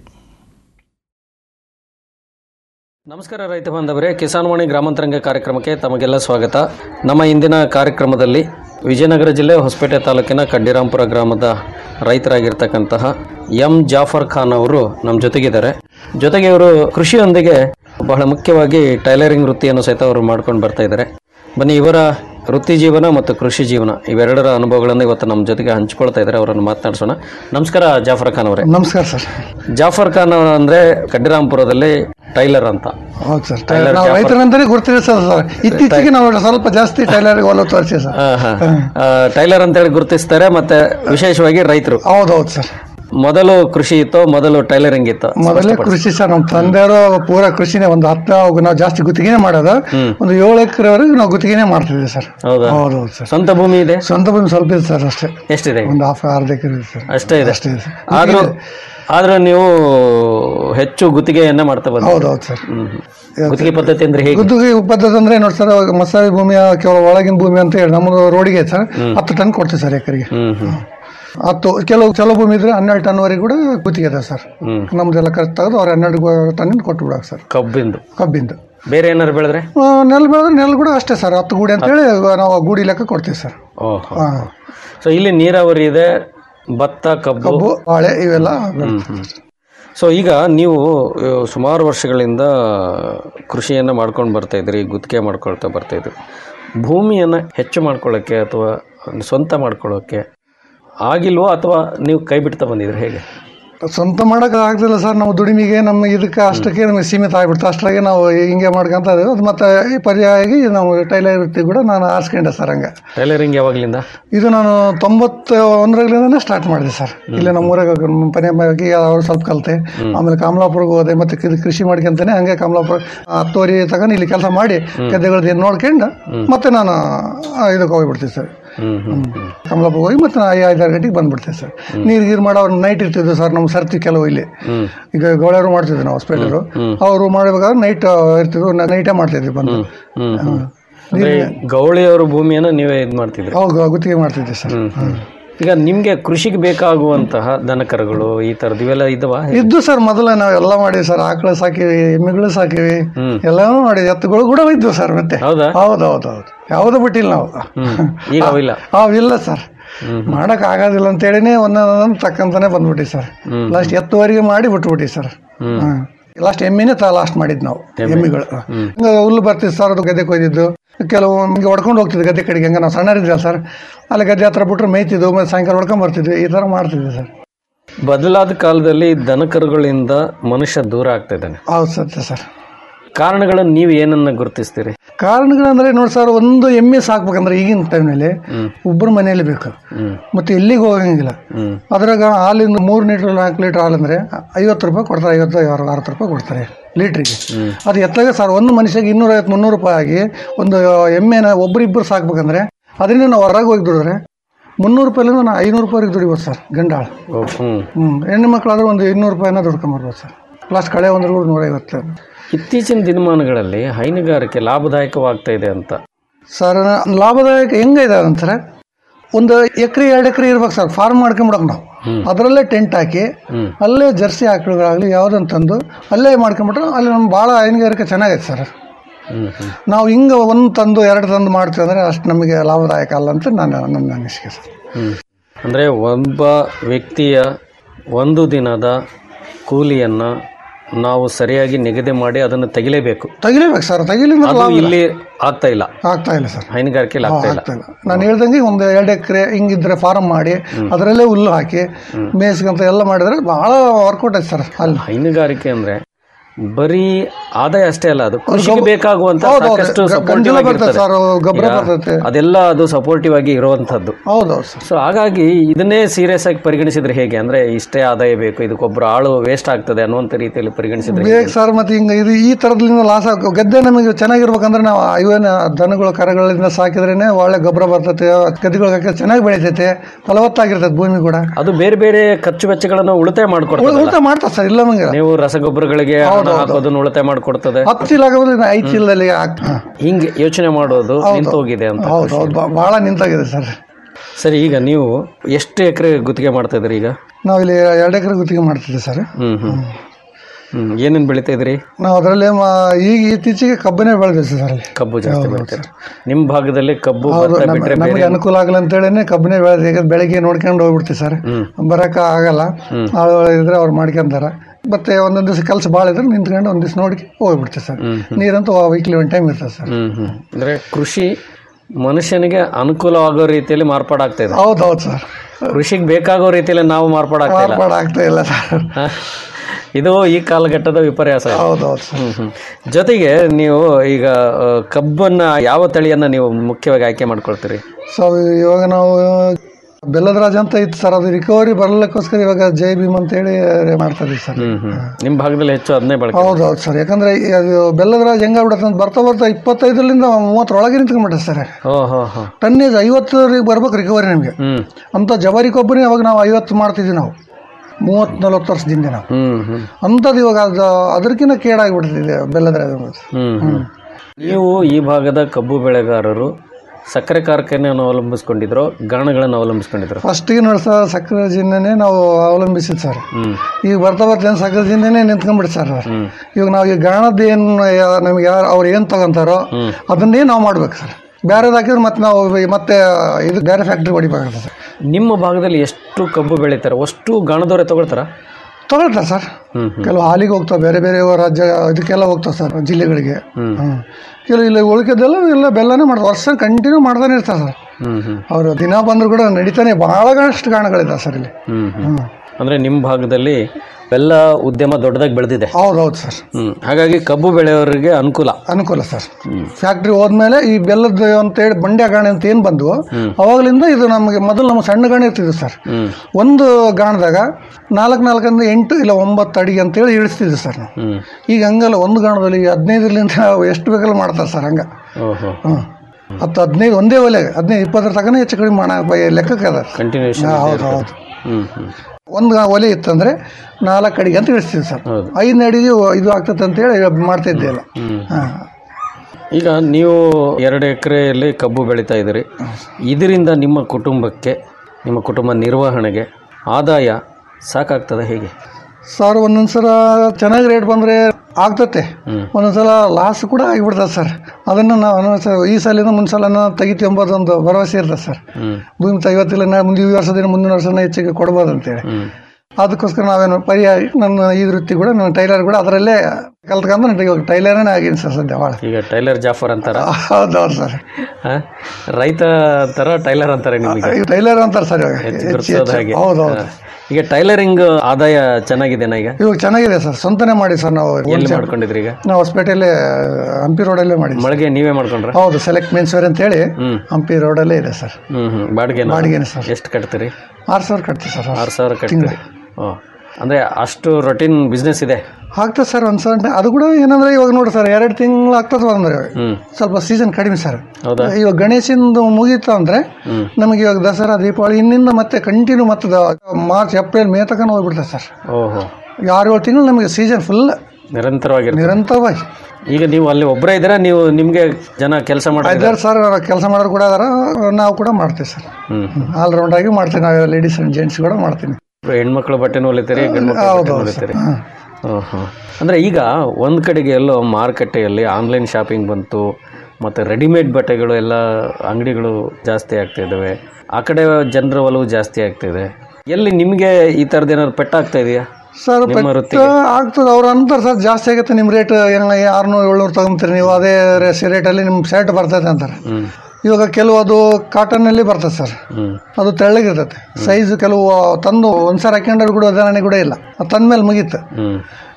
ನಮಸ್ಕಾರ ರೈತ ಬಾಂಧವರೇ ಕಿಸಾನ್ವಾಣಿ ಗ್ರಾಮಾಂತರಂಗ ಕಾರ್ಯಕ್ರಮಕ್ಕೆ ತಮಗೆಲ್ಲ ಸ್ವಾಗತ ನಮ್ಮ ಇಂದಿನ ಕಾರ್ಯಕ್ರಮದಲ್ಲಿ ವಿಜಯನಗರ ಜಿಲ್ಲೆ ಹೊಸಪೇಟೆ ತಾಲೂಕಿನ ಕಡ್ಡಿರಾಂಪುರ ಗ್ರಾಮದ ರೈತರಾಗಿರ್ತಕ್ಕಂತಹ ಎಂ ಜಾಫರ್ ಖಾನ್ ಅವರು ನಮ್ಮ ಜೊತೆಗಿದ್ದಾರೆ ಜೊತೆಗೆ ಇವರು ಕೃಷಿಯೊಂದಿಗೆ ಬಹಳ ಮುಖ್ಯವಾಗಿ ಟೈಲರಿಂಗ್ ವೃತ್ತಿಯನ್ನು ಸಹಿತ ಅವರು ಮಾಡ್ಕೊಂಡು ಬರ್ತಾ ಇದ್ದಾರೆ ಬನ್ನಿ ಇವರ ವೃತ್ತಿ ಜೀವನ ಮತ್ತು ಕೃಷಿ ಜೀವನ ಇವೆರಡರ ಅನುಭವಗಳನ್ನು ಇವತ್ತು ನಮ್ಮ ಜೊತೆಗೆ ಹಂಚ್ಕೊಳ್ತಾ ಇದ್ದಾರೆ ಅವರನ್ನು ಮಾತನಾಡಿಸೋಣ ನಮಸ್ಕಾರ ಜಾಫರ್ ಖಾನ್ ಅವರೇ ನಮಸ್ಕಾರ ಸರ್ ಜಾಫರ್ ಖಾನ್ ಅವರು ಅಂದ್ರೆ ಕಡ್ಡಿರಾಂಪುರದಲ್ಲಿ ಟೈಲರ್ ಅಂತ ಹೌದು ಸರ್ ಟೈಲರ್ ನಾವು ಜಾಫರ್. ರೈತರಂದ್ರೆ ಗುರ್ತಿದೆ ಸರ್ ಸರ್ ಇತ್ತೀಚೆಗೆ ನಾವು ಸ್ವಲ್ಪ ಜಾಸ್ತಿ ಟೈಲರ್ಗೆ ಒಲವು ತೋರಿಸಿ ಸರ್ ಆ, ಹಾ. ಆ, ಟೈಲರ್ ಅಂತ ಹೇಳಿ ಗುರುತಿಸ್ತಾರೆ ಮತ್ತೆ ವಿಶೇಷವಾಗಿ ರೈತರು ಹೌದೌದು ಸರ್ ಮೊದಲು ಕೃಷಿ ಇತ್ತು ಮೊದಲು ಟೈಲರಿಂಗ್ ಇತ್ತು ಮೊದಲೇ ಕೃಷಿ ಸರ್ ನಮ್ಮ ತಂದೆಯವರು ಪೂರ ಕೃಷಿನೇ ಒಂದು ಹತ್ತು ಅವಾಗ ನಾವು ಜಾಸ್ತಿ ಗುತ್ತಿಗೆನೇ ಮಾಡೋದು ಒಂದು ಏಳು ಎಕರೆವರೆಗೂ ನಾವು ಗುತ್ತಿಗೆನೇ ಮಾಡ್ತಿದ್ವಿ ಸರ್ ಹೌದಾ ಹೌದೌದು ಸರ್ ಸ್ವಂತ ಭೂಮಿ ಇದೆ ಸ್ವಂತ ಭೂಮಿ ಸ್ವಲ್ಪ ಇದೆ ಸರ್ ಅಷ್ಟೇ ಎಷ್ಟಿದೆ ಒಂದು ಹಾಫ್ ಅರ್ಧ ಎಕರೆ ಇದೆ ಸರ್ ಅಷ್ಟೇ ಇದೆ ಅಷ್ಟೇ ಇದೆ ಸರ್. ಆದ್ರೂ ಆದ್ರೂ ನೀವು ಹೆಚ್ಚು ಗುತ್ತಿಗೆಯನ್ನ ಮಾಡ್ತಾ ಬಂದ ಹೌದೌದು ಸರ್ ಗುತ್ತಿಗೆ ಪದ್ಧತಿ ಅಂದ್ರೆ ಹೇಗೆ ಗುತ್ತಿಗೆ ಪದ್ಧತಿ ಅಂದ್ರೆ ನೋಡಿ ಸರ್ ಅವಾಗ ಮಸಾಲೆ ಭೂಮಿ ಕೆಲವು ಒಳಗಿನ ಭೂಮಿ ಅಂತ ಹೇಳಿ ನಮ್ಮದು ರೋಡಿಗೆ ಐತೆ ಸರ್ ಹತ್ತು ಟನ್ ಕೊಡ್ತೀವಿ ಸರ್ ಎಕರೆಗೆ ಹ್ಮ್ ಹ್ಮ್ ಹತ್ತು ಕೆಲವು ಚಲೋ ಭೂಮಿ ಇದ್ರೆ ಹನ್ನೆರಡು ಟನ್ ವರೆಗೆ ಕೂಡ ಗುತ್ತಿಗೆ ಇದೆ ಸರ್ ಹ್ಮ್ ನಮ್ದೆಲ್ಲ ಖರ್ಚು ತೆಗೆದು ಅವ್ರು ಹನ್ನೆರಡು ಟನ್ ಕೊಟ್ಟು ಬಿಡೋಕೆ ಸರ್ ಕಬ್ಬಿಂದು ಕಬ್ಬಿಂದು ಬೇರೆ ಏನಾರು ಬೆಳೆದ್ರೆ ಆ, ನೆಲ್ ಬೆಳೆದ್ರೆ ನೆಲ್ ಕೂಡ ಅಷ್ಟೇ ಸರ್ ಹತ್ತು ಗೂಡಿ ಅಂತೇಳಿ ನಾವು ಗೂಡಿ ಲೆಕ್ಕ ಕೊಡ್ತೀವಿ ಸರ್ ಓಹೋ ಹಾ. ಸೊ ಇಲ್ಲಿ ನೀರಾವರಿ ಇದೆ ಭತ್ತ ಕಬ್ಬು ಕಬ್ಬು ಬಾಳೆ ಇವೆಲ್ಲ ಸೊ ಈಗ ನೀವು ಆ, ಸುಮಾರು ವರ್ಷಗಳಿಂದ ಕೃಷಿಯನ್ನು ಮಾಡ್ಕೊಂಡು ಬರ್ತಾ ಇದ್ರಿ ಗುತ್ತಿಗೆ ಮಾಡ್ಕೊಳ್ತಾ ಬರ್ತಾ ಇದ್ರಿ ಭೂಮಿಯನ್ನು ಹೆಚ್ಚು ಮಾಡ್ಕೊಳ್ಳೋಕ್ಕೆ ಅಥವಾ ಸ್ವಂತ ಮಾಡ್ಕೊಳ್ಳೋಕ್ಕೆ ಆಗಿಲ್ವೋ ಅಥವಾ ನೀವು ಕೈ ಬಿಡ್ತಾ ಬಂದಿದ್ರಿ ಹೇಗೆ ಸ್ವಂತ ಮಾಡೋಕೆ ಆಗ್ತಿಲ್ಲ ಸರ್ ನಾವು ದುಡಿಮೆಗೆ ನಮ್ಮ ಇದಕ್ಕೆ ಅಷ್ಟಕ್ಕೆ ನಮಗೆ ಸೀಮಿತ ಆಗಿಬಿಡ್ತು ಅಷ್ಟಾಗಿ ನಾವು ಹಿಂಗೆ ಮಾಡ್ಕೊಂತ ಇದ್ದೀವಿ ಅದು ಮತ್ತೆ ಈ ಪರ್ಯಾಯವಾಗಿ ನಾವು ಟೈಲರ್ ವೃತ್ತಿ ಕೂಡ ನಾನು ಆರಿಸ್ಕೊಂಡೆ ಸರ್ ಹಂಗೆ ಟೈಲರಿಂಗ್ ಯಾವಾಗಲಿಂದ ಇದು ನಾನು ತೊಂಬತ್ತ ಒಂದರಲ್ಲಿಂದನೇ ಸ್ಟಾರ್ಟ್ ಮಾಡಿದೆ ಸರ್ ಇಲ್ಲೇ ನಮ್ಮ ಊರಾಗ ನಮ್ಮ ಮನೆ ಬಗ್ಗೆ ಅವ್ರು ಸ್ವಲ್ಪ ಕಲಿತೆ ಆಮೇಲೆ ಕಮಲಾಪುರಕ್ಕೆ ಹೋದೆ ಮತ್ತೆ ಇದು ಕೃಷಿ ಮಾಡ್ಕೊಂತಾನೆ ಹಂಗೆ ಕಮಲಾಪುರ ಹತ್ತುವರೆ ತಗೊಂಡು ಇಲ್ಲಿ ಕೆಲಸ ಮಾಡಿ ಗದ್ದೆಗಳದ್ದು ನೋಡ್ಕೊಂಡು ಮತ್ತೆ ನಾನು ಆ, ಇದಕ್ಕೆ ಹೋಗ್ಬಿಡ್ತೀವಿ ಸರ್ ಹ್ಮ್ ಹ್ಮ್ ಕಮಲಾಪುರ ಹೋಗಿ ಮತ್ತೆ ನಾ ಐದು ಐದಾರು ಗಂಟೆಗೆ ಬಂದ್ಬಿಡ್ತೀವಿ ಸರ್ ನೀರು ಗೀರು ಮಾಡೋ ನೈಟ್ ಇರ್ತಿದ್ವಿ ಸರ್ ನಮ್ಮ ಸರ್ತಿ ಕೆಲವು ಇಲ್ಲಿ ಹ್ಮ್ ಈಗ ಗೌಳರು ಮಾಡ್ತಿದ್ವಿ ನಾವು ಹಾಸ್ಪಿಟಲ್ ಅವರು ಮಾಡಬೇಕಾದ್ರೆ ನೈಟ್ ಇರ್ತಿದ್ವು ನೈಟೇ ಮಾಡ್ತಿದ್ವಿ ಬಂದು ಹ್ಮ್ ಹ್ಮ್ ಅಂದ್ರೆ ಗೌಳಿಯವರ ಭೂಮಿಯನ್ನು ನೀವೇ ಇದು ಮಾಡ್ತಿದ್ರಿ ಹೌದು ಗುತ್ತಿಗೆ ಮಾಡ್ತಿದ್ವಿ ಸರ್ ಹ್ಮ್ ಹ್ಮ್. ಈಗ ನಿಮ್ಗೆ ಕೃಷಿಗೆ ಬೇಕಾಗುವಂತಹ ದನಕರುಗಳು ಈ ತರದ್ ಇವೆಲ್ಲ ಇದ್ದವಾ ಇದ್ದು ಸರ್ ಮೊದಲ ನಾವು ಎಲ್ಲ ಮಾಡಿವಿ ಸರ್ ಆಕಳ ಸಾಕಿವಿ ಎಮ್ಮೆಗಳು ಸಾಕಿವಿ ಎಲ್ಲಾನು ಮಾಡಿ ಎತ್ತುಗಳು ಕೂಡ ಇದ್ವು ಸರ್ ಮತ್ತೆ ಹೌದಾ ಹೌದು ಹೌದು ಹೌದು ಯಾವುದು ಬಿಟ್ಟಿಲ್ಲ ನಾವು ಈಗ ಅವಿಲ್ಲ ಅವಿಲ್ಲ ಸರ್ ಮಾಡಕ್ ಆಗೋದಿಲ್ಲ ಅಂತೇಳಿನೇ ಒಂದೊಂದೊಂದು ತಕ್ಕಂತಾನೆ ಬಂದ್ಬಿಟ್ಟಿ ಸರ್ ಹ್ಮ್. ಲಾಸ್ಟ್ ಎತ್ತುವರೆಗೆ ಮಾಡಿ ಬಿಟ್ಬಿಟ್ಟಿ ಸರ್ ಹ್ಮ್. ಲಾಸ್ಟ್ ಎಮ್ಮೆನೇ ತ ಲಾಸ್ಟ್ ಮಾಡಿದ್ ನಾವು ಎಮ್ಮೆಗಳು ಹಿಂಗ ಹುಲ್ಲು ಬರ್ತಿದ್ ಸರ್ ಅದು ಗದ್ದೆ ಕೊಯ್ದಿದ್ದು ಕೆಲವು ಹಿಂಗೆ ಹೊಡ್ಕೊಂಡು ಹೋಗ್ತಿದ್ವಿ ಗದ್ದೆ ಕಡೆಗೆ ಹಂಗೆ ನಾವು ಸಣ್ಣರಿದ್ವಿ ಸರ್ ಅಲ್ಲಿ ಗದ್ದೆ ಹತ್ರ ಬಿಟ್ರೆ ಮೇಯ್ತಿದ್ವು ಮತ್ತೆ ಸಾಯಂಕಾಲ ಹೊಡ್ಕೊಂಡ್ ಬರ್ತಿದ್ವಿ ಈ ಥರ ಮಾಡ್ತಿದ್ವಿ ಸರ್ ಬದಲಾದ ಕಾಲದಲ್ಲಿ ದನಕರುಗಳಿಂದ ಮನುಷ್ಯ ದೂರ ಆಗ್ತಾ ಇದ್ದಾನೆ ಹೌದು ಸತ್ಯ ಸರ್ ಕಾರಣಗಳನ್ನು ನೀವು ಏನನ್ನ ಗುರುತಿಸ್ತೀರಿ ಕಾರಣಗಳಂದ್ರೆ ನೋಡಿ ಸರ್ ಒಂದು ಎಮ್ಮೆ ಸಾಕ್ಬೇಕಂದ್ರೆ ಈಗಿನ ಟೈಮ್ನಲ್ಲಿ ಒಬ್ಬರು ಮನೆಯಲ್ಲಿ ಬೇಕು ಮತ್ತೆ ಎಲ್ಲಿಗೆ ಹೋಗಂಗಿಲ್ಲ ಅದ್ರಾಗ ಹಾಲಿಂದ ಮೂರು ಲೀಟ್ರ್ ನಾಲ್ಕು ಲೀಟ್ರ್ ಹಾಲಂದ್ರೆ ಐವತ್ತು ರೂಪಾಯಿ ಕೊಡ್ತಾರೆ ಐವತ್ತು ಐವತ್ತು ಅರವತ್ತು ರೂಪಾಯಿ ಕೊಡ್ತಾರೆ ಲೀಟ್ರಿಗೆ ಅದು ಎತ್ತಾಗ ಸರ್ ಒಂದು ಮನುಷ್ಯಗೆ ಇನ್ನೂರೈವತ್ತು ಮುನ್ನೂರು ರೂಪಾಯಿ ಆಗಿ ಒಂದು ಎಮ್ಮೆನ ಒಬ್ಬರಿಬ್ಬರು ಸಾಕ್ಬೇಕಂದ್ರೆ ಅದರಿಂದ ನಾವು ಹೊರಗೆ ಹೋಗಿ ದುಡಿದ್ರೆ ಮುನ್ನೂರು ರೂಪಾಯಿಲಿಂದ ನಾವು ಐನೂರು ರೂಪಾಯಿಗೆ ದುಡಿಬೋದು ಸರ್ ಗಂಡಾಳ ಹ್ಮ್ ಹ್ಞೂ ಹೆಣ್ಣು ಮಕ್ಕಳಾದ್ರೆ ಒಂದು ಇನ್ನೂರು ರೂಪಾಯಿನ ದುಡ್ಕೊಂಬರ್ಬೋದು ಸರ್ ಪ್ಲಸ್ ಕಳೆ ಒಂದ್ರ ಕೂಡ ನೂರೈವತ್ತು ಇತ್ತೀಚಿನ ದಿನಮಾನಗಳಲ್ಲಿ ಹೈನುಗಾರಿಕೆ ಲಾಭದಾಯಕವಾಗ್ತಾ ಇದೆ ಅಂತ ಸರ್ ಲಾಭದಾಯಕ ಹೆಂಗಿದೆ ಅಂತಾರೆ ಒಂದು ಎಕರೆ ಎರಡು ಎಕರೆ ಇರ್ಬೇಕು ಸರ್ ಫಾರ್ಮ್ ಮಾಡ್ಕೊಂಬಿಡಕ್ ನಾವು ಅದರಲ್ಲೇ ಟೆಂಟ್ ಹಾಕಿ ಅಲ್ಲೇ ಜರ್ಸಿ ಆಕಳುಗಳಾಗಲಿ ಯಾವುದನ್ನು ತಂದು ಅಲ್ಲೇ ಮಾಡ್ಕೊಂಬಿಟ್ರೆ ಅಲ್ಲಿ ನಮ್ಮ ಭಾಳ ಹೈನುಗಾರಿಕೆ ಚೆನ್ನಾಗೈತೆ ಸರ್ ಹ್ಮ್ ಹ್ಮ್ ನಾವು ಹಿಂಗೆ ಒಂದು ತಂದು ಎರಡು ತಂದು ಮಾಡ್ತೀವಿ ಅಂದರೆ ಅಷ್ಟು ನಮಗೆ ಲಾಭದಾಯಕ ಅಲ್ಲ ಅಂತ ನಾನು ನನ್ನ ಅನಿಸಿಕೆ ಸರ್ ಹ್ಮ್ ಅಂದ್ರೆ ಒಬ್ಬ ವ್ಯಕ್ತಿಯ ಒಂದು ದಿನದ ಕೂಲಿಯನ್ನ ನಾವು ಸರಿಯಾಗಿ ನಿಗದಿ ಮಾಡಿ ಅದನ್ನು ತೆಗಿಲೇಬೇಕು ತೆಗಿಲೇಬೇಕು ಸರ್ ತೆಗಿಲಿಂದ ಅದು ಲಾಭ ಇಲ್ಲ. ಇಲ್ಲಿ ಆಗ್ತಾ ಇಲ್ಲ ಆಗ್ತಾ ಇಲ್ಲ ಸರ್ ಹೈನುಗಾರಿಕೆಯಲ್ಲಿ ಆಗ್ತಾ ಇಲ್ಲ ಆಗ್ತಾ ಇಲ್ಲ ನಾನು ಹೇಳ್ದಂಗೆ ಒಂದು ಎರಡು ಎಕರೆ ಹಿಂಗಿದ್ರೆ ಫಾರ್ಮ್ ಮಾಡಿ ಅದರಲ್ಲೇ ಹುಲ್ಲು ಹಾಕಿ ಮೇಯ್ಸ್ಕೊಂತ ಎಲ್ಲ ಮಾಡಿದ್ರೆ ಭಾಳ ವರ್ಕೌಟ್ ಐತೆ ಸರ್ ಅಲ್ಲಿ ಹೈನುಗಾರಿಕೆ ಅಂದ್ರೆ ಬರೀ ಆದಾಯ ಅಷ್ಟೇ ಅಲ್ಲ ಅದು ಕೃಷಿಗೆ ಗೊಬ್ಬರ- ಬೇಕಾಗುವಂತ ಹೌದು, ಹೌದು. ಸಾಕಷ್ಟು ಗ- supportive ಗಂಜಲ ಆಗಿರ್ತದೆ. ಬರ್ತದೆ ಸರ್, ಗೊಬ್ಬರ ಈಗ ಬರ್ತದೆ. ಅದೆಲ್ಲ ಅದು ಸಪೋರ್ಟಿವ್ ಆಗಿ ಇರುವಂತದ್ದು ಹೌದೌದು ಸರ್ ಸೊ ಹಾಗಾಗಿ ಇದನ್ನೇ ಸೀರಿಯಸ್ ಆಗಿ ಪರಿಗಣಿಸಿದ್ರೆ ಹೇಗೆ ಅಂದ್ರೆ ಇಷ್ಟೇ ಆದಾಯ ಬೇಕು ಇದಕ್ಕೊಬ್ಬರ ಆಳು ವೇಸ್ಟ್ ಆಗ್ತದೆ ಅನ್ನುವಂತ ರೀತಿಯಲ್ಲಿ ಪರಿಗಣಿಸಿದ್ರೆ ಹೇಗೆ? ಬೇಕು ಸರ್ ಮತ್ತೆ ಹಿಂಗೆ ಇದು ಈ ಥರದ್ರಿಂದ ಲಾಸ್ ಆಗ ಗದ್ದೆ ನಮಗೆ ಚೆನ್ನಾಗಿರ್ಬೇಕಂದ್ರೆ ನಾವು ಇವನ್ ದನಗಳು ಕರಗಳಿಂದ ಸಾಕಿದ್ರೇನೆ ಒಳ್ಳೆ ಗೊಬ್ಬರ ಬರ್ತೈತೆ ಗದ್ದೆಗಳು ಹಾಕಿದ್ರೆ ಚೆನ್ನಾಗಿ ಬೆಳಿತೈತೆ ಫಲವತ್ತಾಗಿರ್ತೈತೆ ಭೂಮಿ ಕೂಡ ಅದು ಬೇರೆ ಬೇರೆ ಖರ್ಚು ವೆಚ್ಚಗಳನ್ನು ಉಳಿತಾಯ ಉಳಿತಾಯ ಮಾಡ್ಕೊಡ್ತದೆ ಮಾಡ್ತಾರೆ ಸರ್ ಇಲ್ಲ ನಮಗೆ ನೀವು ರಸಗೊಬ್ಬರಗಳಿಗೆ ಹಣ ಹಾಕೋದನ್ನ ಉಳಿತಾಯ ಮಾಡ್ಕೊಡ್ತದೆ ಹತ್ತು ಚೀಲ ಆಗೋದ್ರೆ ಐದು ಚೀಲದಲ್ಲಿ ಹಾಕ್- ಹಿಂಗೆ ಯೋಚನೆ ಮಾಡೋದು ನಿಂತೋಗಿದೆ ಅಂತ ಹೌದು ಹೌದು ಬಾ- ಭಾಳ ನಿಂತಾಗಿದೆ ಸರ್ ಸರಿ ಈಗ ನೀವು ಎಷ್ಟು ಎಕರೆ ಗುತ್ತಿಗೆ ಮಾಡ್ತಾ ಇದ್ರಿ ಈಗ ನಾವು ಇಲ್ಲಿ ಎರಡು ಎಕರೆ ಗುತ್ತಿಗೆ ಮಾಡ್ತಿದ್ದೆ ಸರ್ ಹ್ಮ್ ಹ್ಮ್ ಹ್ಮ್ ಏನೇನ್ ಬೆಳಿತಾ ಇದ್ರಿ ನಾವು ಅದರಲ್ಲಿ ಈಗ ಇತ್ತೀಚೆಗೆ ಕಬ್ಬನೇ ಬೆಳೆದಿವಿ ಸರ್ ಅಲ್ಲಿ ಕಬ್ಬು ಜಾಸ್ತಿ ಬೆಳಿತೀರಿ ನಿಮ್ ಭಾಗದಲ್ಲಿ ಕಬ್ಬು ಹೌದು ಭತ್ತ ನಮ್ಮ- ಬಿಟ್ರೆ ನಮಗೆ ಬೇರೆ ಅನುಕೂಲ ಆಗಲ್ಲ ಅಂತೇಳಿನೇ ಕಬ್ಬನೇ ಬೆಳೆದ ಈಗ ಬೆಳಗ್ಗೆ ನೋಡ್ಕೊಂಡು ಹೋಗ್ಬಿಡ್ತೀವಿ ಸರ್ ಬರಕ ಆಗಲ್ಲ ಆಳುಗಳು ಇದ್ರೆ ಅವ್ರು ಮಾಡ್ಕೊಂತಾರ ಮತ್ತೆ ಒಂದೊಂದು ದಿವಸ ಕೆಲಸ ಭಾಳ ಇದ್ರೆ ನಿಂತ್ಕೊಂಡು ಒಂದ್ ದಿವಸ ನೋಡಿ ಹೋಗ್ಬಿಡ್ತೀವಿ ಸರ್ ನೀರಂತೂ ವೀಕ್ಲಿ ಒನ್ ಟೈಮ್ ಇರ್ತದೆ ಸರ್ ಹ್ಮ್ ಹ್ಮ್ ಅಂದ್ರೆ ಕೃಷಿ ಮನುಷ್ಯನಿಗೆ ಅನುಕೂಲವಾಗೋ ರೀತಿಯಲ್ಲಿ ಮಾರ್ಪಾಡಾಗ್ತಾ ಇದೆ ಹೌದು ಹೌದು ಸರ್ ಕೃಷಿಗೆ ಬೇಕಾಗೋ ರೀತಿಯಲ್ಲಿ ನಾವು ಮಾರ್ಪಾಡಾಗ್ತಾ ಇಲ್ಲ ಮಾರ್ಪಾಡು ಆಗ್ತಾ ಇಲ್ಲ ಸರ್ ಹ? ಇದು ಈ ಕಾಲಘಟ್ಟದ ವಿಪರ್ಯಾಸ ಇದು. ಹೌದು ಹೌದು ಸರ್ ಹ್ಮ್ ಹ್ಮ್. ಜೊತೆಗೆ ನೀವು ಈಗ ಆ, ಕಬ್ಬನ್ನ ಯಾವ ತಳಿಯನ್ನ ನೀವು ಮುಖ್ಯವಾಗಿ ಆಯ್ಕೆ ಮಾಡ್ಕೊಳ್ತೀರಿ ಸೊ ಇವಾಗ ನಾವು ಬೆಲ್ಲದ ರಾಜ ಅಂತ ಇತ್ತು ಸರ್ ಅದು ರಿಕವರಿ ಬರಲಿಕ್ಕೋಸ್ಕರ ಇವಾಗ ಜೈ ಭೀಮ್ ಅಂತೇಳಿ ಮಾಡ್ತಾ ಇದೀವಿ ಸರ್ ಹ್ಮ್ ಹ್ಮ್ ನಿಮ್ ಭಾಗದಲ್ಲಿ ಹೆಚ್ಚು ಅದನ್ನೇ ಬಳಕೆ ಹೌದು ಹೌದು ಸರ್ ಯಾಕಂದ್ರೆ ಈ ಅದು ಬೆಲ್ಲದ ರಾಜ ಹೆಂಗಾಗ್ಬಿಡತ್ತೆ ಅಂತ ಬರ್ತಾ ಬರ್ತಾ ಇಪ್ಪತ್ತೈದರಿಂದ ಮೂವತ್ತರೊಳಗೆ ನಿಂತ್ಕೊಂಡ್ಬಿಟ್ಟೆ ಸರ್ ಓ ಹೋ ಹೋ ಟನ್ನೇಜ್ ಐವತ್ತರಿಗೆ ಬರ್ಬೇಕು ರಿಕವರಿ ನಮಗೆ ಹ್ಮ್ ಅಂತ ಜವಾರಿ ಕೊಬ್ಬರಿ ಅವಾಗ ನಾವು ಐವತ್ತು ಮಾಡ್ತಿದ್ವಿ ನಾವು ಮೂವತ್ತು ನಲವತ್ತು ವರ್ಷದಿಂದ ನಾವು ಹ್ಮ್ ಹ್ಮ್ ಅಂಥದ್ದು ಇವಾಗ ಅದು ಅದಕ್ಕಿಂತ ಕೇಡಾಗ್ಬಿಡ್ತಿದೆ ಬೆಲ್ಲದ ರಾಜ ಅನ್ನೋದು. ಹ್ಮ್ ಹ್ಮ್ ನೀವು ಈ ಭಾಗದ ಕಬ್ಬು ಬೆಳೆಗಾರರು ಸಕ್ಕರೆ ಕಾರ್ಖಾನೆಯನ್ನು ಅವಲಂಬಿಸ್ಕೊಂಡಿದ್ರು ಗಾಣಗಳನ್ನು ಅವಲಂಬಿಸ್ಕೊಂಡಿದ್ರು ಫಸ್ಟಿಗೆ ನೋಡಿ ಸರ್ ಸಕ್ಕರೆ ಜಿನ್ನೆನೇ ನಾವು ಅವಲಂಬಿಸಿದ್ ಸರ್ ಹ್ಮ್ ಈಗ ಬರ್ತಾ ಬರ್ತಾ ಏನು ಸಕ್ಕರೆ ಜಿನ್ನೆನೇ ನಿಂತ್ಕೊಂಡ್ಬಿಟ್ಟು ಸರ್ ಹ್ಮ್ ಇವಾಗ ನಾವು ಈ ಗಾಣದ ಏನು ನಮ್ಗೆ ಯಾರು ಅವ್ರು ಏನು ತಗೊಂತಾರೋ ಅದನ್ನೇ ನಾವು ಮಾಡ್ಬೇಕು ಸರ್ ಬೇರೆದು ಹಾಕಿದ್ರೆ ಮತ್ತೆ ನಾವು ಈ ಮತ್ತೆ ಇದು ಬೇರೆ ಫ್ಯಾಕ್ಟ್ರಿ ಹೊಡಿಬೇಕಾಗ್ತದೆ ಸರ್ ನಿಮ್ಮ ಭಾಗದಲ್ಲಿ ಎಷ್ಟು ಕಬ್ಬು ಬೆಳೀತಾರೆ ಅಷ್ಟು ಗಾಣದವರೇ ತಗೊಳ್ತಾರ ತಗೊಳ್ತಾರೆ ಸರ್ ಹ್ಮ್ ಹ್ಮ್ ಕೆಲವು ಹಾಲಿಗೆ ಹೋಗ್ತಾವೆ ಬೇರೆ ಬೇರೆ ರಾಜ್ಯ ಇದಕ್ಕೆಲ್ಲ ಹೋಗ್ತಾವೆ ಸರ್ ಜಿಲ್ಲೆಗಳಿಗೆ ಹ್ಮ್ ಹ್ಮ್. ಕೆಲವು ಇಲ್ಲಿ ಉಳಿಕೆದೆಲ್ಲ ಎಲ್ಲ ಬೆಲ್ಲನೇ ಮಾಡ್ತಾರೆ ವರ್ಷ ಕಂಟಿನ್ಯೂ ಮಾಡ್ತಾನೆ ಇರ್ತಾರೆ ಸರ್ ಹ್ಮ್ ಹ್ಮ್ ಅವರು ದಿನ ಬಂದ್ರು ಕೂಡ ನಡೀತಾನೆ ಭಾಳಷ್ಟು ಗಾಣಗಳಿದ್ದಾವೆ ಸರ್ ಇಲ್ಲಿ ಹ್ಮ್ ಹ್ಮ್ ಅಂದ್ರೆ ನಿಮ್ಮ ಭಾಗದಲ್ಲಿ ಬೆಲ್ಲ ಉದ್ಯಮ ದೊಡ್ಡದಾಗಿ ಬೆಳೆದಿದೆ ಹೌದು ಹೌದು ಸರ್ ಹ್ಮ್ ಹಾಗಾಗಿ ಕಬ್ಬು ಬೆಳೆಯೋರಿಗೆ ಅನುಕೂಲ ಅನುಕೂಲ ಸರ್ ಫ್ಯಾಕ್ಟ್ರಿ ಹೋದ್ಮೇಲೆ ಈ ಬೆಲ್ಲದ ಅಂತೇಳಿ ಬಂಡ್ಯ ಗಾಣೆ ಅಂತ ಏನು ಬಂದು ಹ್ಮ್. ಅವಾಗಲಿಂದ ಇದು ನಮಗೆ ಮೊದಲು ನಮ್ಮ ಸಣ್ಣ ಗಾಣೆ ಇರ್ತಿದ್ವು ಸರ್ ಹ್ಮ್ ಒಂದು ಗಾಣದಾಗ ನಾಲ್ಕು ನಾಲ್ಕರಿಂದ ಎಂಟು ಇಲ್ಲ ಒಂಬತ್ತು ಅಡಿಗೆ ಅಂತೇಳಿ ಇಳಿಸ್ತಿದ್ವಿ ಸರ್ ನಾವು ಹ್ಮ್ ಈಗ ಹಂಗಲ್ಲ ಒಂದು ಗಾಣದಲ್ಲಿ ಹದಿನೈದರಿಂದ ಎಷ್ಟು ಬೇಕಲ್ಲ ಮಾಡ್ತಾರೆ ಸರ್ ಹಂಗೆ ಓಹೋ ಹ್ಞೂ ಹತ್ತು ಹದಿನೈದು ಒಂದೇ ಒಲೆ ಹದಿನೈದು ಇಪ್ಪತ್ತರ ತನಕ ಹೆಚ್ಚು ಕಡಿಮೆ ಮಾಡ ಲೆಕ್ಕಕ್ಕೆ ಅದ ಕಂಟಿನ್ಯೂಷನ್ ಹೌದು ಹೌದು ಹ್ಮ್ ಹ್ಮ್ ಒಂದು ಒಲೆ ಇತ್ತಂದ್ರೆ ನಾಲ್ಕು ಅಡಿಗೆ ಅಂತ ಇಳಿಸ್ತೀವಿ ಸರ್ ಹೌದು. ಐದನೇ ಅಡಿಗೆ ಇದು ಆಗ್ತದೆ ಅಂತೇಳಿ ಮಾಡ್ತಾ ಇದ್ದೆ ಅಲ್ಲ ಹ್ಮ್ ಹಾಂ ಈಗ ನೀವು ಎರಡು ಎಕರೆಯಲ್ಲಿ ಕಬ್ಬು ಬೆಳೀತಾ ಇದ್ದೀರಿ ಇದರಿಂದ ನಿಮ್ಮ ಕುಟುಂಬಕ್ಕೆ ನಿಮ್ಮ ಕುಟುಂಬ ನಿರ್ವಹಣೆಗೆ ಆದಾಯ ಸಾಕಾಗ್ತದೆ ಹೇಗೆ ಸರ್ ಒಂದೊಂದು ಸಲ ಚೆನ್ನಾಗಿ ರೇಟ್ ಬಂದರೆ ಆಗ್ತತೆ ಹ್ಮ್. ಒಂದೊಂದು ಸಲ ಲಾಸ್ ಕೂಡ ಆಗಿಬಿಡ್ತದೆ ಸರ್ ಅದನ್ನು ನಾವು ಒಂದೊಂದು ಸಲ ಈ ಸಲಿಂದ ಮುಂದೆ ಸಲ ತೆಗಿತೀವಿ ಎಂಬುದೊಂದು ಭರವಸೆ ಇರ್ತದೆ ಸರ್ ಹ್ಮ್ ಭೂಮಿ ಐವತ್ತಿಲ್ಲ ನಾ ಮುಂದೆ ಈ ವರ್ಷದಿಂದ ಮುಂದಿನ ವರ್ಷನ ಹೆಚ್ಚಿಗೆ ಕೊಡ್ಬೋದು ಅಂತೇಳಿ ಹ್ಮ್ ಅದಕ್ಕೋಸ್ಕರ ನಾವೇನು ಪರ್ಯಾಯ ನನ್ನ ಈ ವೃತ್ತಿ ಕೂಡ ನನ್ನ ಟೈಲರ್ ಕೂಡ ಅದರಲ್ಲೇ ಕಲ್ತ್ಕೊಂಡು ನನಗೆ ಇವಾಗ ಟೈಲರೇ ಆಗಿನಿ ಸರ್ ಸದ್ಯ ಭಾಳ ಈಗ ಟೈಲರ್ ಜಾಫರ್ ಅಂತಾರ ಹೌದು ಹೌದು ಸರ್ ಹ? ರೈತ ಅಂತಾರ ಟೈಲರ್ ಅಂತಾರೆ ನಿಮಗೆ ಈಗ ಟೈಲರ್ ಅಂತಾರೆ ಸರ್ ಇವಾಗ ಹೆಚ್ಚು ಹೆಚ್ಚು ಗುರುತಿಸೋದು ಹೆಚ್ಚು ಹಾಗೆ ಹೌದು ಹೌದು ಹ. ಈಗ ಟೈಲರಿಂಗ್ ಆದಾಯ ಚೆನ್ನಾಗಿದೆನಾ ಈಗ ಇವಾಗ ಚೆನ್ನಾಗಿದೆ ಸರ್ ಸ್ವಂತನೇ ಮಾಡಿ ಸರ್ ನಾವು ಎಲ್ಲಿ ಮಾಡ್ಕೊಂಡಿದ್ರಿ ಈಗ ನಾವು ಹೊಸಪೇಟೆಯಲ್ಲಿ ಹಂಪಿ ರೋಡಲ್ಲೇ ಮಾಡಿದ್ವಿ ಮಳಿಗೆ ನೀವೇ ಮಾಡ್ಕೊಂಡ್ರ ಹೌದು ಸೆಲೆಕ್ಟ್ ಮೆನ್ಸ್ ವೇರ್ ಅಂತ ಹೇಳಿ ಹ್ಮ್ ಹಂಪಿ ರೋಡಲ್ಲೇ ಇದೆ ಸರ್ ಹ್ಮ್ ಹ್ಮ್ ಬಾಡಿಗೆ ಬಾಡಿಗೆನೆ ಸರ್ ಎಷ್ಟು ಕಟ್ತೀರಿ ಆರು ಸಾವಿರ ಕಟ್ತೀವಿ ಸರ್ ಆರು ಸಾವಿರ ಕಟ್ತೀರಿ ಓ ಅಂದ್ರೆ ಅಷ್ಟು ರೊಟೀನ್ ಬಿಸ್ನೆಸ್ ಇದೆ ಆಗ್ತದೆ ಸರ್ ಒಂದು ಸಲ ಅದು ಕೂಡ ಏನಂದ್ರೆ ಇವಾಗ ನೋಡಿ ಸರ್ ಎರಡು ತಿಂಗಳು ಆಗ್ತದೆ ಅಂದ್ರೆ ಹ್ಮ್ ಸ್ವಲ್ಪ ಸೀಸನ್ ಕಡಿಮೆ ಸರ್ ಹೌದಾ ಇವಾಗ ಗಣೇಶಂದು ಮುಗೀತು ಅಂದ್ರೆ ಹ್ಮ್ ನಮಗೆ ಇವಾಗ ದಸರಾ ದೀಪಾವಳಿ ಇನ್ನಿಂದ ಮತ್ತೆ ಕಂಟಿನ್ಯೂ ಮತ್ತೆ ದ- ಮಾರ್ಚ್ ಏಪ್ರಿಲ್ ಮೇ ತನಕ ಹೋಗ್ಬಿಡ್ತದೆ ಸರ್ ಓಹೋ ಆರು ಏಳು ತಿಂಗಳು ನಮಗೆ ಸೀಸನ್ ಫುಲ್ ನಿರಂತರವಾಗಿರ್ತದೆ ನಿರಂತರವಾಗಿ ಈಗ ನೀವು ಅಲ್ಲಿ ಒಬ್ಬರೇ ಇದ್ದೀರಾ ನೀವು ನಿಮ್ಗೆ ಜನ ಕೆಲಸ ಮಾಡಿದ್ರೆ ಇದ್ದಾರೆ ಸರ್ ಕೆಲಸ ಮಾಡೋರು ಕೂಡ ಅದಾರ ನಾವು ಕೂಡ ಮಾಡ್ತೀವಿ ಸರ್ ಹ್ಮ್ ಆಲ್ ರೌಂಡ್ ಆಗಿ ಮಾಡ್ತೀವಿ ನಾವು ಲೇಡೀಸ್ ಅಂಡ್ ಜೆಂಟ್ಸ್ ಕೂಡ ಮಾಡ್ತೀನಿ ಹೆಣ್ಮಕ್ಳು ಬಟ್ಟೆನೂ ಹೊಲಿತೀರಿ ಗಂಡು ಮಕ್ಳು ಹೌದು, ಬಟ್ಟೆನೂ ಹೌದು ಹೊಲಿತೀರಿ ಸರ್. ಹಾಂ. ಓಹೋ ಅಂದ್ರೆ ಈಗ ಒಂದ್ ಕಡೆಗೆ ಎಲ್ಲೋ ಮಾರುಕಟ್ಟೆಯಲ್ಲಿ ಆನ್ಲೈನ್ ಶಾಪಿಂಗ್ ಬಂತು ಮತ್ತೆ ರೆಡಿಮೇಡ್ ಬಟ್ಟೆಗಳು ಎಲ್ಲ ಅಂಗಡಿಗಳು ಜಾಸ್ತಿ ಆಗ್ತಾ ಇದ್ದಾವೆ ಆ ಕಡೆ ಜನರ ಒಲವು ಜಾಸ್ತಿ ಆಗ್ತಿದೆ ಎಲ್ಲಿ ನಿಮಗೆ ಈ ಥರದ್ದು ಏನಾದ್ರು ಪೆಟ್ಟಾಗ್ತಾ ಇದೆಯಾ ಸರ್ ನಿಮ್ಮ ಪೆಟ್ಟು ವೃತ್ತಿಗೆ ಆಗ್ತದೆ ಅವ್ರು ಅಂತಾರೆ ಸರ್ ಜಾಸ್ತಿ ಆಗುತ್ತೆ ನಿಮ್ಮ ರೇಟ್ ಏನೋ ಆರುನೂರು ಏಳ್ನೂರು ತಗೊಂತೀರಿ ನೀವು ಅದೇ ರೇಟಲ್ಲಿ ನಿಮ್ಮ ಶರ್ಟ್ ಬರ್ತೈತೆ ಅಂತಾರೆ ಹ್ಮ್ ಇವಾಗ ಕೆಲವು ಅದು ಕಾಟನ್ನಲ್ಲಿ ಬರ್ತದೆ ಸರ್ ಹ್ಮ್ ಅದು ತೆಳ್ಳಗಿರ್ತೈತೆ ಸೈಜ್ ಕೆಲವು ತಂದು ಒಂದ್ಸಲ ಹಾಕೊಂಡ್ರೆ ಕೂಡ ಉದಾಹರಣೆ ಕೂಡ ಇಲ್ಲ ಅದು ತಂದ್ಮೇಲೆ ಮುಗೀತು ಹ್ಮ್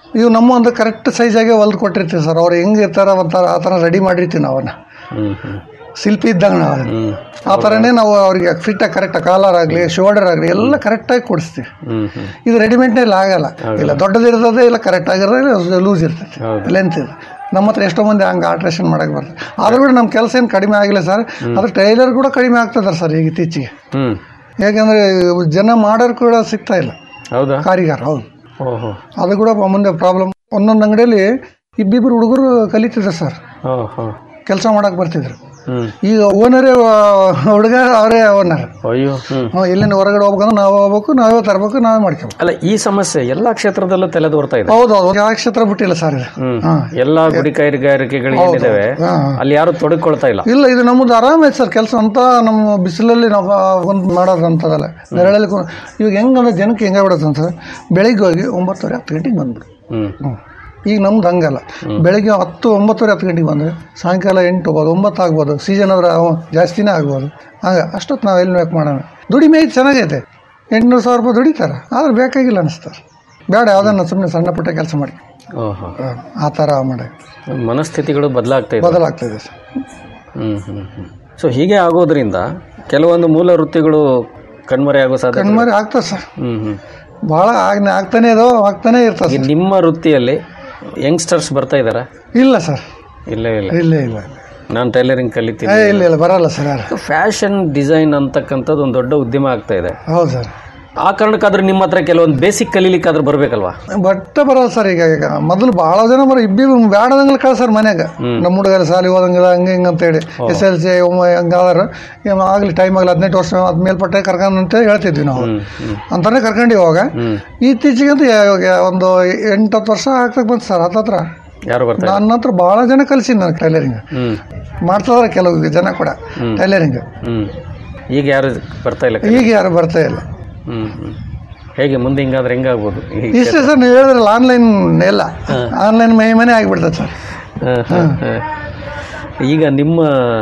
ಇವು ನಮ್ಮ ಒಂದು ಕರೆಕ್ಟ್ ಸೈಜಾಗೆ ಹೊಲ್ದು ಕೊಟ್ಟಿರ್ತೀವಿ ಸರ್ ಅವ್ರು ಹೆಂಗೆ ಇರ್ತಾರ ಒಂಥರ ಆ ಥರ ರೆಡಿ ಮಾಡಿರ್ತೀವಿ ನಾವು ಅವನ್ನ ಹ್ಮ್ ಹ್ಮ್ ಶಿಲ್ಪಿ ಇದ್ದಂಗೆ ನಾವು ಅದನ್ನ ಆ ಥರನೇ ನಾವು ಅವ್ರಿಗೆ ಫಿಟ್ಟಾಗಿ ಕರೆಕ್ಟ್ ಕಾಲರ್ ಆಗಲಿ ಶೋಲ್ಡರ್ ಆಗಲಿ ಎಲ್ಲ ಕರೆಕ್ಟಾಗಿ ಕೊಡಿಸ್ತೀವಿ ಹ್ಮ್ ಹ್ಮ್ ಇದು ರೆಡಿಮೇಡ್ನಲ್ಲಿ ಆಗಲ್ಲ ಇಲ್ಲ ದೊಡ್ಡದಿರ್ತದೆ ಇಲ್ಲ ಕರೆಕ್ಟ್ ಆಗಿರೋದ್ರೆ ಲೂಸ್ ಇರ್ತೈತೆ ಲೆಂತ್ ಇದೆ ನಮ್ಮ ಹತ್ರ ಎಷ್ಟೋ ಮಂದಿ ಹಂಗೆ ಆಲ್ಟ್ರೇಷನ್ ಮಾಡಕ್ಕೆ ಬರ್ತದೆ ಆದ್ರೂ ಕೂಡ ನಮ್ಮ ಕೆಲಸ ಏನು ಕಡಿಮೆ ಆಗಿಲ್ಲ ಸರ್ ಅದು ಟೈಲರ್ ಕೂಡ ಕಡಿಮೆ ಆಗ್ತದಾರೆ ಸರ್ ಈಗ ಇತ್ತೀಚೆಗೆ ಹ್ಮ್ ಯಾಕೆಂದರೆ ಜನ ಮಾಡೋರು ಕೂಡ ಸಿಗ್ತಾ ಇಲ್ಲ ಹೌದಾ ಕಾರಿಗಾರ ಹೌದು ಓಹೋ ಅದು ಕೂಡ ಮುಂದೆ ಪ್ರಾಬ್ಲಮ್ ಒಂದೊಂದು ಅಂಗಡಿಯಲ್ಲಿ ಇಬ್ಬಿಬ್ರು ಹುಡುಗರು ಕಲಿತಿದ್ರು ಸರ್ ಹೋ ಹೋ ಕೆಲಸ ಮಾಡಕ್ಕೆ ಬರ್ತಿದ್ರು ಹ್ಮ್ ಈಗ ಓನರೇ ಹುಡುಗ ಅವರೇ ಓನರ್ ಅಯ್ಯೋ ಹ್ಮ್ ಎಲ್ಲಿಂದ ಹೊರಗಡೆ ಹೋಗ್ಬೇಕಂದ್ರೆ ನಾವು ಹೋಗ್ಬೇಕು ನಾವೇ ತರಬೇಕು ನಾವೇ ಮಾಡ್ಕೋಬೇಕು ಅಲ್ಲ ಈ ಸಮಸ್ಯೆ ಎಲ್ಲಾ ಕ್ಷೇತ್ರದಲ್ಲೂ ತಲೆದೋರ್ತಾ ಇದೆ ಹೌದು ಹೌದು ಯಾವ ಕ್ಷೇತ್ರ ಬಿಟ್ಟಿಲ್ಲ ಸರ್ ಇದು ಹ್ಮ್ ಎಲ್ಲಾ ಗುಡಿ ಕೈಗಾರಿಕೆಗಳು ಹೌದು, ಏನಿದಾವೆ ಹಾ, ಹಾ. ಅಲ್ಲಿ ಯಾರು ತೊಡಗಿಕೊಳ್ತಾ ಇಲ್ಲ ಇಲ್ಲ ಇದು ನಮ್ಮದು ಆರಾಮ ಐತೆ ಸರ್ ಕೆಲಸ ಅಂತ ನಮ್ಮ ಬಿಸಿಲಲ್ಲಿ ನಾವು ಒಂದು ಮಾಡೋದು ಅಂತದಲ್ಲ ನೆರಳಲ್ಲಿ ಕು- ಇವಾಗ ಹೆಂಗಂದ್ರೆ ಜನಕ್ಕೆ ಹೆಂಗೆ ಬಿಡುತ್ತೆ ಅಂತ ಬೆಳಿಗ್ಗೆ ಹೋಗಿ ಒಂಬತ್ತುವರೆ ಹತ್ತು ಗಂಟೆಗೆ ಬಂದ್ಬಿಡು ಹ್ಮ್ ಈಗ ನಮ್ದು ಹಂಗಲ್ಲ ಬೆಳಿಗ್ಗೆ ಹತ್ತು ಒಂಬತ್ತುವರೆ ಹತ್ತು ಗಂಟೆಗೆ ಬಂದರೆ ಸಾಯಂಕಾಲ ಎಂಟು ಹೋಗ್ಬೋದು ಒಂಬತ್ತು ಆಗ್ಬೋದು ಸೀಸನ್ ಆದ್ರೆ ಅವ ಜಾಸ್ತಿನೇ ಆಗ್ಬೋದು ಹಂಗೆ ಅಷ್ಟೊತ್ತು ನಾವು ಎಲ್ಲಿ ಬೇಕು ಮಾಡೋಣ ದುಡಿಮೆ ಐತೆ ಚೆನ್ನಾಗೈತೆ ಎಂಟುನೂರು ಸಾವಿರ ರೂಪಾಯಿ ದುಡಿತಾರೆ ಆದ್ರೆ ಬೇಕಾಗಿಲ್ಲ ಅನಿಸ್ತಾರೆ ಬೇಡ ಯಾವುದನ್ನ ಸುಮ್ಮನೆ ಸಣ್ಣ ಪುಟ್ಟ ಕೆಲಸ ಮಾಡಿ ಓಹೋ ಆ ಥರ ಮಾಡಿ ಮನಸ್ಥಿತಿಗಳು ಬದಲಾಗ್ತಾ ಇದೆ ಬದಲಾಗ್ತದೆ ಸರ್ ಹ್ಮ್ ಹ್ಮ್ ಹ್ಮ್ ಸೊ ಹೀಗೆ ಆಗೋದ್ರಿಂದ ಕೆಲವೊಂದು ಮೂಲ ವೃತ್ತಿಗಳು ಕಣ್ಮರೆಯಾಗೋ ಸಾಧ್ಯತೆ ಕಣ್ಮರಿ ಆಗ್ತದೆ ಸರ್ ಹ್ಮ್ ಹ್ಮ್ ಭಾಳ ಆಗ್ ಆಗ್ತಾನೆ ಇದೋ ಆಗ್ತಾನೆ ಇರ್ತದೆ ಈ ನಿಮ್ಮ ವೃತ್ತಿಯಲ್ಲಿ ಯಂಗ್ಸ್ಟರ್ಸ್ ಬರ್ತಾ ಇದಾರಾ ಇಲ್ಲ ಸರ್ ಇಲ್ಲೇ ಇಲ್ಲ ಇಲ್ಲ ಇಲ್ಲ ನಾನು ಟೈಲರಿಂಗ್ ಏ, ಕಲಿತೀನಿ ಇಲ್ಲ ಇಲ್ಲ ಬರಲ್ಲ ಸರ್ ಯಾರು ಫ್ಯಾಷನ್ ಡಿಸೈನ್ ಅಂತಕ್ಕಂಥದ್ದು ಒಂದು ದೊಡ್ಡ ಉದ್ಯಮ ಆಗ್ತಾ ಇದೆ ಹೌದು ಸರ್ ಆ ಕಾರಣಕ್ಕಾದ್ರೂ ನಿಮ್ಮ ಹತ್ರ ಕೆಲವೊಂದು ಬೇಸಿಕ್ ಕಲೀಲಿಕ್ಕಾದ್ರೂ ಬರ್ಬೇಕಲ್ವಾ ಬಟ್ಟೆ ಬರಲ್ಲ ಸರ್ ಈಗ ಈಗ ಮೊದಲು ಭಾಳ ಜನ ಬರೋ ಇಬ್ಬಿ ಬ್ಯಾಡದಂಗ್ಲ ಕಳ್ಸಾರ ಮನ್ಯಾಗ ನಮ್ಮ ಹುಡುಗರ ಸಾಲಿ ಓದಂಗಿಲ್ಲ ಹಂಗೆ ಹಿಂಗೆ ಅಂತೇಳಿ ಎಸ್ ಎಲ್ ಸಿ ಹಂಗಾದ್ರೆ ಆಗಲಿ ಟೈಮ್ ಆಗಲಿ ಹದಿನೆಂಟು ವರ್ಷ ಅದು ಮೇಲ್ಪಟ್ಟೆ ಕರ್ಕೊಂಡು ಅಂತ ಹೇಳ್ತಿದ್ವಿ ನಾವು ಅಂತಾನೆ ಕರ್ಕೊಂಡು ಇವಾಗ ಇತ್ತೀಚೆಗೆ ಅಂತ ಇವಾಗ ಒಂದು ಎಂಟು ಹತ್ತು ವರ್ಷ ಆಗ್ತಕ್ಕೆ ಬಂತು ಸರ್ ಹತ್ತತ್ರ ಯಾರು ಬರ್ತಾರೆ ನನ್ನ ಹತ್ರ ಭಾಳ ಜನ ಕಲ್ಸಿನಿ ನಾನು ಟೈಲರಿಂಗ್ ಹ್ಮ್ ಮಾಡ್ತಿದಾರೆ ಕೆಲವು ಜನ ಕೂಡ ಟೈಲರಿಂಗ್ ಹ್ಮ್ ಈಗ ಯಾರು ಬರ್ತಾ ಇಲ್ಲ ಈಗ ಯಾರು ಬರ್ತಾ ಇಲ್ಲ ಹ್ಮ್ ಹ್ಮ್ ಹೇಗೆ ಮುಂದೆ ಹಿಂಗಾದ್ರೆ ಹೆಂಗಾಗ್ಬೋದು ಈ ಇಷ್ಟೇ ಸರ್ ನೀವು ಹೇಳಿದ್ರಲ್ಲ ಆನ್ಲೈನ್ ಎಲ್ಲ ಆನ್ಲೈನ್ ಮೈ ಮನೆ ಆಗಿಬಿಡ್ತದೆ ಸರ್ ಹ, ಹ, ಹ. ಈಗ ನಿಮ್ಮ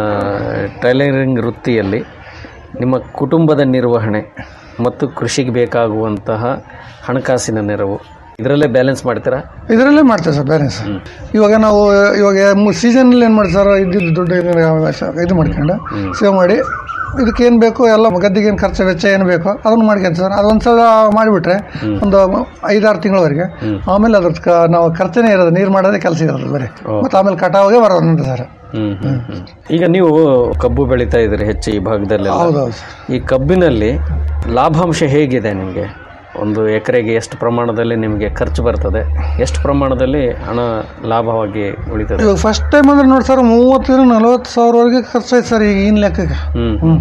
ಟೈಲರಿಂಗ್ ವೃತ್ತಿಯಲ್ಲಿ ನಿಮ್ಮ ಕುಟುಂಬದ ನಿರ್ವಹಣೆ ಮತ್ತು ಕೃಷಿಗೆ ಬೇಕಾಗುವಂತಹ ಹಣಕಾಸಿನ ನೆರವು ಇದರಲ್ಲೇ ಬ್ಯಾಲೆನ್ಸ್ ಮಾಡ್ತೀರಾ ಇದರಲ್ಲೇ ಮಾಡ್ತೇವೆ ಸರ್ ಬ್ಯಾಲೆನ್ಸ್ ಇವಾಗ ನಾವು ಇವಾಗ ಸೀಸನಲ್ಲಿ ಏನು ಮಾಡಿ ಸರ್ ಇದ್ದಿದ್ದು ದುಡ್ಡು ಏನು ಸ- ಇದು ಮಾಡ್ಕೊಂಡು ಸೇವ್ ಮಾಡಿ ಇದಕ್ಕೆ ಏನು ಬೇಕೋ ಎಲ್ಲ ಗದ್ದೆಗೆ ಏನು ಖರ್ಚು ವೆಚ್ಚ ಏನು ಬೇಕೋ ಅದನ್ನು ಮಾಡ್ಕೊಂತ ಸರ್ ಅದೊಂದು ಸಲ ಮಾಡಿಬಿಟ್ರೆ ಒಂದು ಐದಾರು ತಿಂಗಳವರೆಗೆ ಆಮೇಲೆ ಅದ್ರ ಕ ನಾವು ಖರ್ಚನೇ ಇರೋದು ನೀರು ಮಾಡೋದೇ ಕೆಲಸ ಇರೋದು ಬರೀ ಮತ್ತು ಆಮೇಲೆ ಕಟಾವಾಗೆ ಬರೋದು ಸರ್ ಹ್ಮ್ ಹ್ಮ್ ಹ್ಮ್. ಈಗ ನೀವು ಕಬ್ಬು ಬೆಳೀತಾ ಇದ್ರಿ ಹೆಚ್ಚು ಈ ಭಾಗದಲ್ಲಿ ಹೌದೌದು ಈ ಕಬ್ಬಿನಲ್ಲಿ ಲಾಭಾಂಶ ಹೇಗಿದೆ ನಿಮಗೆ ಒಂದು ಎಕರೆಗೆ ಎಷ್ಟು ಪ್ರಮಾಣದಲ್ಲಿ ನಿಮಗೆ ಖರ್ಚು ಬರ್ತದೆ ಎಷ್ಟು ಪ್ರಮಾಣದಲ್ಲಿ ಹಣ ಲಾಭವಾಗಿ ಉಳಿತದೆ ಇವಾಗ ಫಸ್ಟ್ ಟೈಮ್ ಅಂದ್ರೆ ನೋಡಿ ಸರ್ ಮೂವತ್ತರಿಂದ ನಲವತ್ತು ಸಾವಿರವರೆಗೆ ಖರ್ಚಾಯ್ತು ಸರ್ ಈಗ ಈಗಿನ ಲೆಕ್ಕಕ್ಕೆ ಹ್ಮ್ ಹ್ಮ್.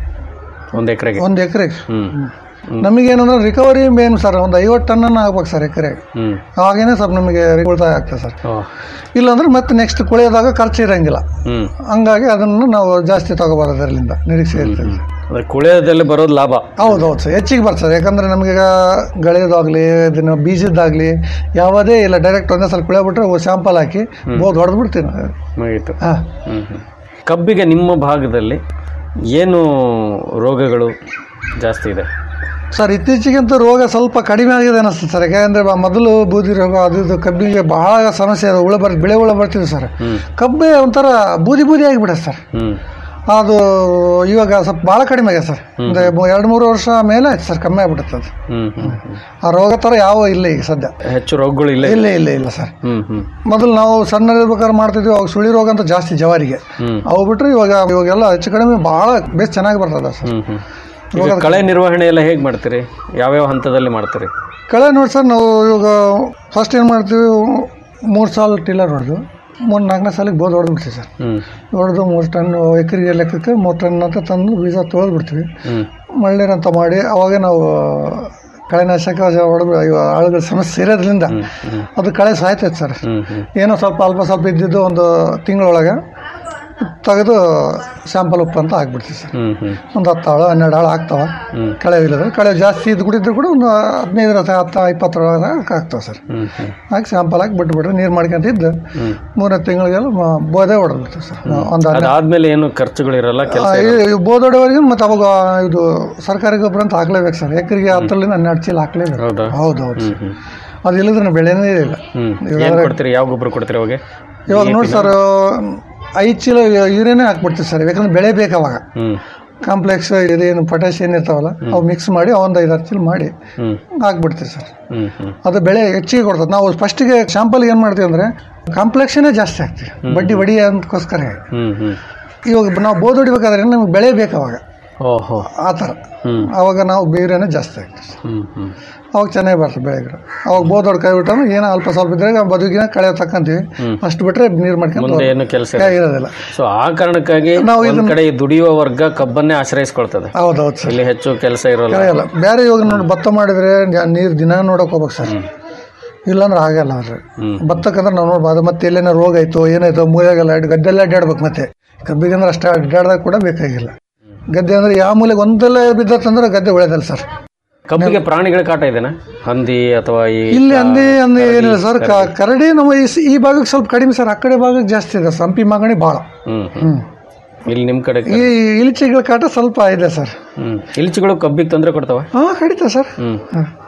ಒಂದು ಎಕರೆಗೆ ಒಂದು ಎಕರೆಗೆ ಹ್ಮ್ ನಮಗೇನಂದ್ರೆ ರಿಕವರಿ ಮೇನ್ ಸರ್ ಒಂದು ಐವತ್ತು ಟನ್ನ ಆಗ್ಬೇಕು ಸರ್ ಎಕರೆಗೆ ಹ್ಮ್ ಆಗೇನೆ ಸ್ವಲ್ಪ ನಮಗೆ ಉಳಿತಾಯ ಆಗ್ತದೆ ಸರ್ ಓ. ಇಲ್ಲಾಂದ್ರೆ ಮತ್ತೆ ನೆಕ್ಸ್ಟ್ ಕುಳಿಯೋದಾಗ ಖರ್ಚು ಇರಂಗಿಲ್ಲ ಹ್ಮ್ ಹಂಗಾಗಿ ಅದನ್ನು ನಾವು ಜಾಸ್ತಿ ತಗೋಬಾರದು ಅದರಿಂದ ನಿರೀಕ್ಷೆ ಇರ್ತದೆ ಅಂದ್ರೆ ಕುಳಿಯೋದಲ್ಲಿ ಬರೋದು ಲಾಭ ಹೌದು ಹೌದು ಸರ್ ಹೆಚ್ಚಿಗೆ ಬರ್ತದೆ ಯಾಕಂದ್ರೆ ನಮಗೀಗ ಗಳೆಯೋದಾಗಲಿ ಇದನ್ನು ಬೀಜದ್ದಾಗಲಿ ಯಾವುದೇ ಇಲ್ಲ ಡೈರೆಕ್ಟ್ ಒಂದೇ ಸಲ ಕುಳಿಯೋಬಿಟ್ರೆ ಸ್ಯಾಂಪಲ್ ಹಾಕಿ ಬೋದು ಹೊಡೆದು ಬಿಡ್ತೀವಿ ನಾವು ಮುಗೀತು ಹಾಂ ಹ್ಮ್ ಹ್ಮ್. ಕಬ್ಬಿಗೆ ನಿಮ್ಮ ಭಾಗದಲ್ಲಿ ಏನು ರೋಗಗಳು ಜಾಸ್ತಿ ಇದೆ ಸರ್ ಇತ್ತೀಚೆಗಂತೂ ರೋಗ ಸ್ವಲ್ಪ ಕಡಿಮೆ ಆಗಿದೆ ಅನಿಸ್ತದೆ ಸರ್ ಯಾಕಂದ್ರೆ ಬ- ಮೊದಲು ಬೂದಿ ರೋಗ ಅದು ಇದು ಕಬ್ಬಿಗೆ ಬಹಳ ಸಮಸ್ಯೆ ಇದೆ ಹುಳ ಬರ್ ಬೆಳೆ ಹುಳ ಬರ್ತಿದೆ ಸರ್ ಕಬ್ಬೆ ಒಂಥರ ಬೂದಿ ಬೂದಿ ಆಗಿಬಿಡುತ್ತೆ ಸರ್ ಹ್ಮ್ ಅದು ಇವಾಗ ಸ್ವಲ್ಪ ಭಾಳ ಕಡಿಮೆ ಆಗಿದೆ ಸರ್ ಒಂದು ಎರಡು ಮೂರು ವರ್ಷ ಮೇಲೆ ಆಯ್ತು ಸರ್ ಕಮ್ಮಿ ಆಗ್ಬಿಡುತ್ತೆ ಅದು ಹ್ಮ್ ಹ್ಮ್ ಹ್ಮ್. ಆ ರೋಗ ಥರ ಯಾವ ಇಲ್ಲ ಈಗ ಸದ್ಯ ಹೆಚ್ಚು ರೋಗಗಳು ಇಲ್ಲ ಇಲ್ಲ ಇಲ್ಲ ಇಲ್ಲ ಸರ್ ಹ್ಮ್ ಹ್ಮ್ ಮೊದಲು ನಾವು ಸಣ್ಣ ಇರ್ಬೇಕಾದ್ರೆ ಮಾಡ್ತಿದ್ವಿ ಅವಾಗ ಸುಳಿ ರೋಗ ಅಂತ ಜಾಸ್ತಿ ಜವಾರಿಗೆ ಹ್ಮ್ ಅವು ಬಿಟ್ರೆ ಇವಾಗ ಇವಾಗೆಲ್ಲ ಹೆಚ್ಚು ಕಡಿಮೆ ಭಾಳ ಬೇಸ್ ಚೆನ್ನಾಗಿ ಬರ್ತದೆ ಸರ್ ಹ್ಮ್ ಹ್ಮ್ ಈಗ ಕಳೆ ನಿರ್ವಹಣೆ ಎಲ್ಲ ಹೇಗೆ ಮಾಡ್ತೀರಿ ಯಾವ್ಯಾವ ಹಂತದಲ್ಲಿ ಮಾಡ್ತೀರಿ ಕಳೆ ನೋಡಿ ಸರ್ ನಾವು ಇವಾಗ ಫಸ್ಟ್ ಏನು ಮಾಡ್ತೀವಿ ಮೂರು ಸಾಲ ಟಿಲ್ಲರ್ ಹೊಡೆದು ಮೂರು ನಾಲ್ಕನೇ ಸಾಲಿಗೆ ಬೋದ್ ಹೊಡೆದ್ಬಿಡ್ತೀವಿ ಸರ್ ಹ್ಮ್ ಹೊಡೆದು ಮೂರು ಟನ್ ಎಕರೆಗೆ ಲೆಕ್ಕಕ್ಕೆ ಮೂರು ಟನ್ ಅಂತ ತಂದು ಬೀಜ ತೊಳೆದು ಬಿಡ್ತೀವಿ ಹ್ಮ್ ಮಳ್ಳೀರಂತ ಮಾಡಿ ಅವಾಗ ನಾವು ಕಳೆನಾಶಕ ಹೊಡೆದು ಆಳುಗಳ ಸಮಸ್ಯೆ ಇರೋದ್ರಿಂದ ಅದು ಕಳೆ ಸಾಯ್ತೈತೆ ಸರ್ ಹ್ಮ್ ಹ್ಮ್ ಏನೋ ಸ್ವಲ್ಪ ಅಲ್ಪ ಸ್ವಲ್ಪ ಇದ್ದಿದ್ದು ಒಂದು ತಿಂಗಳೊಳಗೆ ತೆಗೆದು ಸ್ಯಾಂಪಲ್ ಉಪ್ಪು ಅಂತ ಹಾಕ್ಬಿಡ್ತೀವಿ ಸರ್ ಹ್ಮ್ ಹ್ಮ್ ಒಂದು ಹತ್ತು ಆಳು ಹನ್ನೆರಡು ಆಳು ಆಗ್ತಾವ ಹ್ಮ್. ಕಳೆ ಇಲ್ಲದ್ರೆ ಕಳೆ ಜಾಸ್ತಿ ಇದ್ದು ಕೂಡಿದ್ರು ಕೂಡ ಒಂದು ಹದಿನೈದು ಹತ್ತು ಇಪ್ಪತ್ತರೊಳಗೆ ಆಗ್ತಾವೆ ಸರ್ ಹ್ಮ್ ಹ್ಮ್ ಹಾಕಿ ಸ್ಯಾಂಪಲ್ ಹಾಕಿ ಬಿಟ್ಬಿಟ್ರೆ ನೀರು ಮಾಡ್ಕೊಂತಿದ್ದು ಹ್ಮ್. ಮೂರನೇ ತಿಂಗಳಿಗೆಲ್ಲ ಮ- ಬೋದೆ ಹೊಡೆದ್ಬಿಡ್ತೀವಿ ಸರ್ ಒಂದು ಅದಾದ್ಮೇಲೆ ಏನು ಖರ್ಚುಗಳಿರಲ್ಲ ಕೆಲಸ ಬೋದೊಡೆವರೆಗೂ ಮತ್ತು ಅವಾಗ ಇದು ಸರ್ಕಾರಿ ಗೊಬ್ಬರ ಅಂತ ಹಾಕ್ಲೇಬೇಕು ಸರ್ ಎಕರೆಗೆ ಹತ್ತರಿಂದ ಹನ್ನೆರಡು ಚೀಲ ಹಾಕ್ಲೇಬೇಕು ಹೌದಾ ಹೌದು ಹೌದು ಹ್ಮ್ ಹ್ಮ್ ಅದು ಇಲ್ಲದ್ರೆ ಬೆಳೆನೇ ಇಲ್ಲ ಹ್ಮ್ ಇವಾಗ ಏನ್ ಅದ್ರಾಗ- ಕೊಡ್ತೀರಿ ಯಾವ ಗೊಬ್ಬರ ಕೊಡ್ತೀರಿ ಅವಾಗ ಇವಾಗ ನೋಡಿ ಸರ್ ಐದು ಚೀಲ ಯೂರಿಯಾನೇ ಹಾಕ್ಬಿಡ್ತೀವಿ ಸರ್ ಯಾಕಂದ್ರೆ ಬೆಳೆ ಬೇಕು ಅವಾಗ ಹ್ಮ್ ಕಾಂಪ್ಲೆಕ್ಸ್ ಇದೇನು ಪೊಟ್ಯಾಶ್ ಏನಿರ್ತಾವಲ್ಲ ಅವು ಮಿಕ್ಸ್ ಮಾಡಿ ಒಂದು ಐದಾರು ಚೀಲ ಮಾಡಿ ಹ್ಮ್ ಹಾಕ್ಬಿಡ್ತೀವಿ ಸರ್ ಹ್ಮ್ ಹ್ಮ್ ಅದು ಬೆಳೆ ಹೆಚ್ಚಿಗೆ ಕೊಡ್ತದೆ ನಾವು ಫಸ್ಟಿಗೆ ಶಾಂಪಲ್ ಏನು ಮಾಡ್ತೀವಿ ಅಂದರೆ ಕಾಂಪ್ಲೆಕ್ಷನೇ ಜಾಸ್ತಿ ಹಾಕ್ತೀವಿ ಬಡ್ಡಿ ಬಡಿ ಅಂತಕ್ಕೋಸ್ಕರ ಹ್ಮ್ ಹ್ಮ್ ಇವಾಗ ನಾವು ಬೋದ್ ಹೊಡಿಬೇಕಾದ್ರೆ ನಮ್ಗೆ ಬೆಳೆ ಬೇಕು ಅವಾಗ ಓಹೋ ಆ ಥರ ಹ್ಮ್ ಅವಾಗ ನಾವು ಬೇರೆನೇ ಜಾಸ್ತಿ ಹಾಕ್ತೀವಿ ಹ್ಮ್ ಹ್ಮ್ ಅವಾಗ ಚೆನ್ನಾಗಿ ಬರ್ತದೆ ಬೆಳೆಗಳು ಅವಾಗ ಬೋದ್ ಹೊಡ್ ಕೈ ಬಿಟ್ಟಾನು ಏನೋ ಅಲ್ಪ ಸ್ವಲ್ಪ ಇದ್ರಾಗ ಬದುಕಿನ ಕಳೆ ತಕ್ಕಂತೀವಿ ಹ್ಮ್. ಅಷ್ಟು ಬಿಟ್ರೆ ನೀರು ಮಾಡ್ಕೊಂಡು ಮುಂದೆ ಏನು ಕೆಲಸ ಏ, ಇರೋದಿಲ್ಲ ಸೊ ಆ ಕಾರಣಕ್ಕಾಗಿ ನಾವು ಒಂದ್ ಇದನ್ನ- ಕಡೆ ಈ ದುಡಿಯುವ ವರ್ಗ ಕಬ್ಬನ್ನೇ ಆಶ್ರಯಿಸ್ಕೊಳ್ತದೆ ಹೌದೌದು ಸರ್ ಇಲ್ಲಿ ಹೆಚ್ಚು ಕೆಲಸ ಇರೋಲ್ಲ ಕರೆಯಲ್ಲ ಬೇರೆ ಇವಾಗ ನೋಡಿ ಭತ್ತ ಮಾಡಿದ್ರೆ ನೀರು ದಿನ ನೋಡಕ್ ಹೋಗ್ಬೇಕು ಸರ್ ಇಲ್ಲಾಂದ್ರೆ ಆಗಲ್ಲ ಅದ್ರಲ್ಲಿ ಹ್ಮ್ ಭತ್ತಕ್ಕಂದ್ರೆ ನಾವು ನೋಡ್ಬೋದು ಮತ್ತೆ ಎಲ್ಲೇನೋ ರೋಗ ಆಯ್ತು ಏನಾಯ್ತು ಮೂಲೆಗೆಲ್ಲ ಅಡ್- ಗದ್ದೆಲ್ಲ ಅಡ್ಡಾಡ್ಬೇಕು ಮತ್ತೆ ಕಬ್ಬಿಗೆ ಅಂದ್ರೆ ಅಷ್ಟು ಅಡ್ಡಾಡ್ದಾಗ ಕೂಡ ಬೇಕಾಗಿಲ್ಲ ಗದ್ದೆ ಅಂದ್ರೆ ಯಾವ ಮೂಲೆಗೆ ಒಂದೆಲ್ಲ ಬಿದ್ದತ್ತಂದ್ರೆ ಗದ್ದೆ ಉಳಿದಲ್ಲ ಸರ್ ಕಬ್ಬಿಗೆ ಪ್ರಾಣಿಗಳ ಕಾಟ ಇದೆನಾ ಹಂದಿ ಅಥವಾ ಈ ಇಲ್ಲಿ ಅಂದಿ ಅಂದಿ ಏನಿಲ್ಲ ಸರ್ ಕ- ಕರಡಿ ನಮ್ಮ ಈ ಸ- ಈ ಭಾಗಕ್ಕೆ ಸ್ವಲ್ಪ ಕಡಿಮೆ ಸರ್ ಆ ಕಡೆ ಭಾಗಕ್ಕೆ ಜಾಸ್ತಿ ಇದೆ ಸಂಪಿ ಮಾಗಣಿ ಭಾಳ ಹ್ಮ್ ಹ್ಮ್ ಹ್ಮ್ ಇಲ್ಲಿ ನಿಮ್ ಕಡೆ ಈ ಇಲಿಚಿಗಳ ಕಾಟ ಸ್ವಲ್ಪ ಇದೆ ಸರ್ ಹ್ಮ್ ಇಲ್ಚಿಗಳು ಕಬ್ಬಿಗೆ ತೊಂದರೆ ಕೊಡ್ತಾವ ಹಾ ಕಡಿತ ಸರ್ ಹ್ಮ್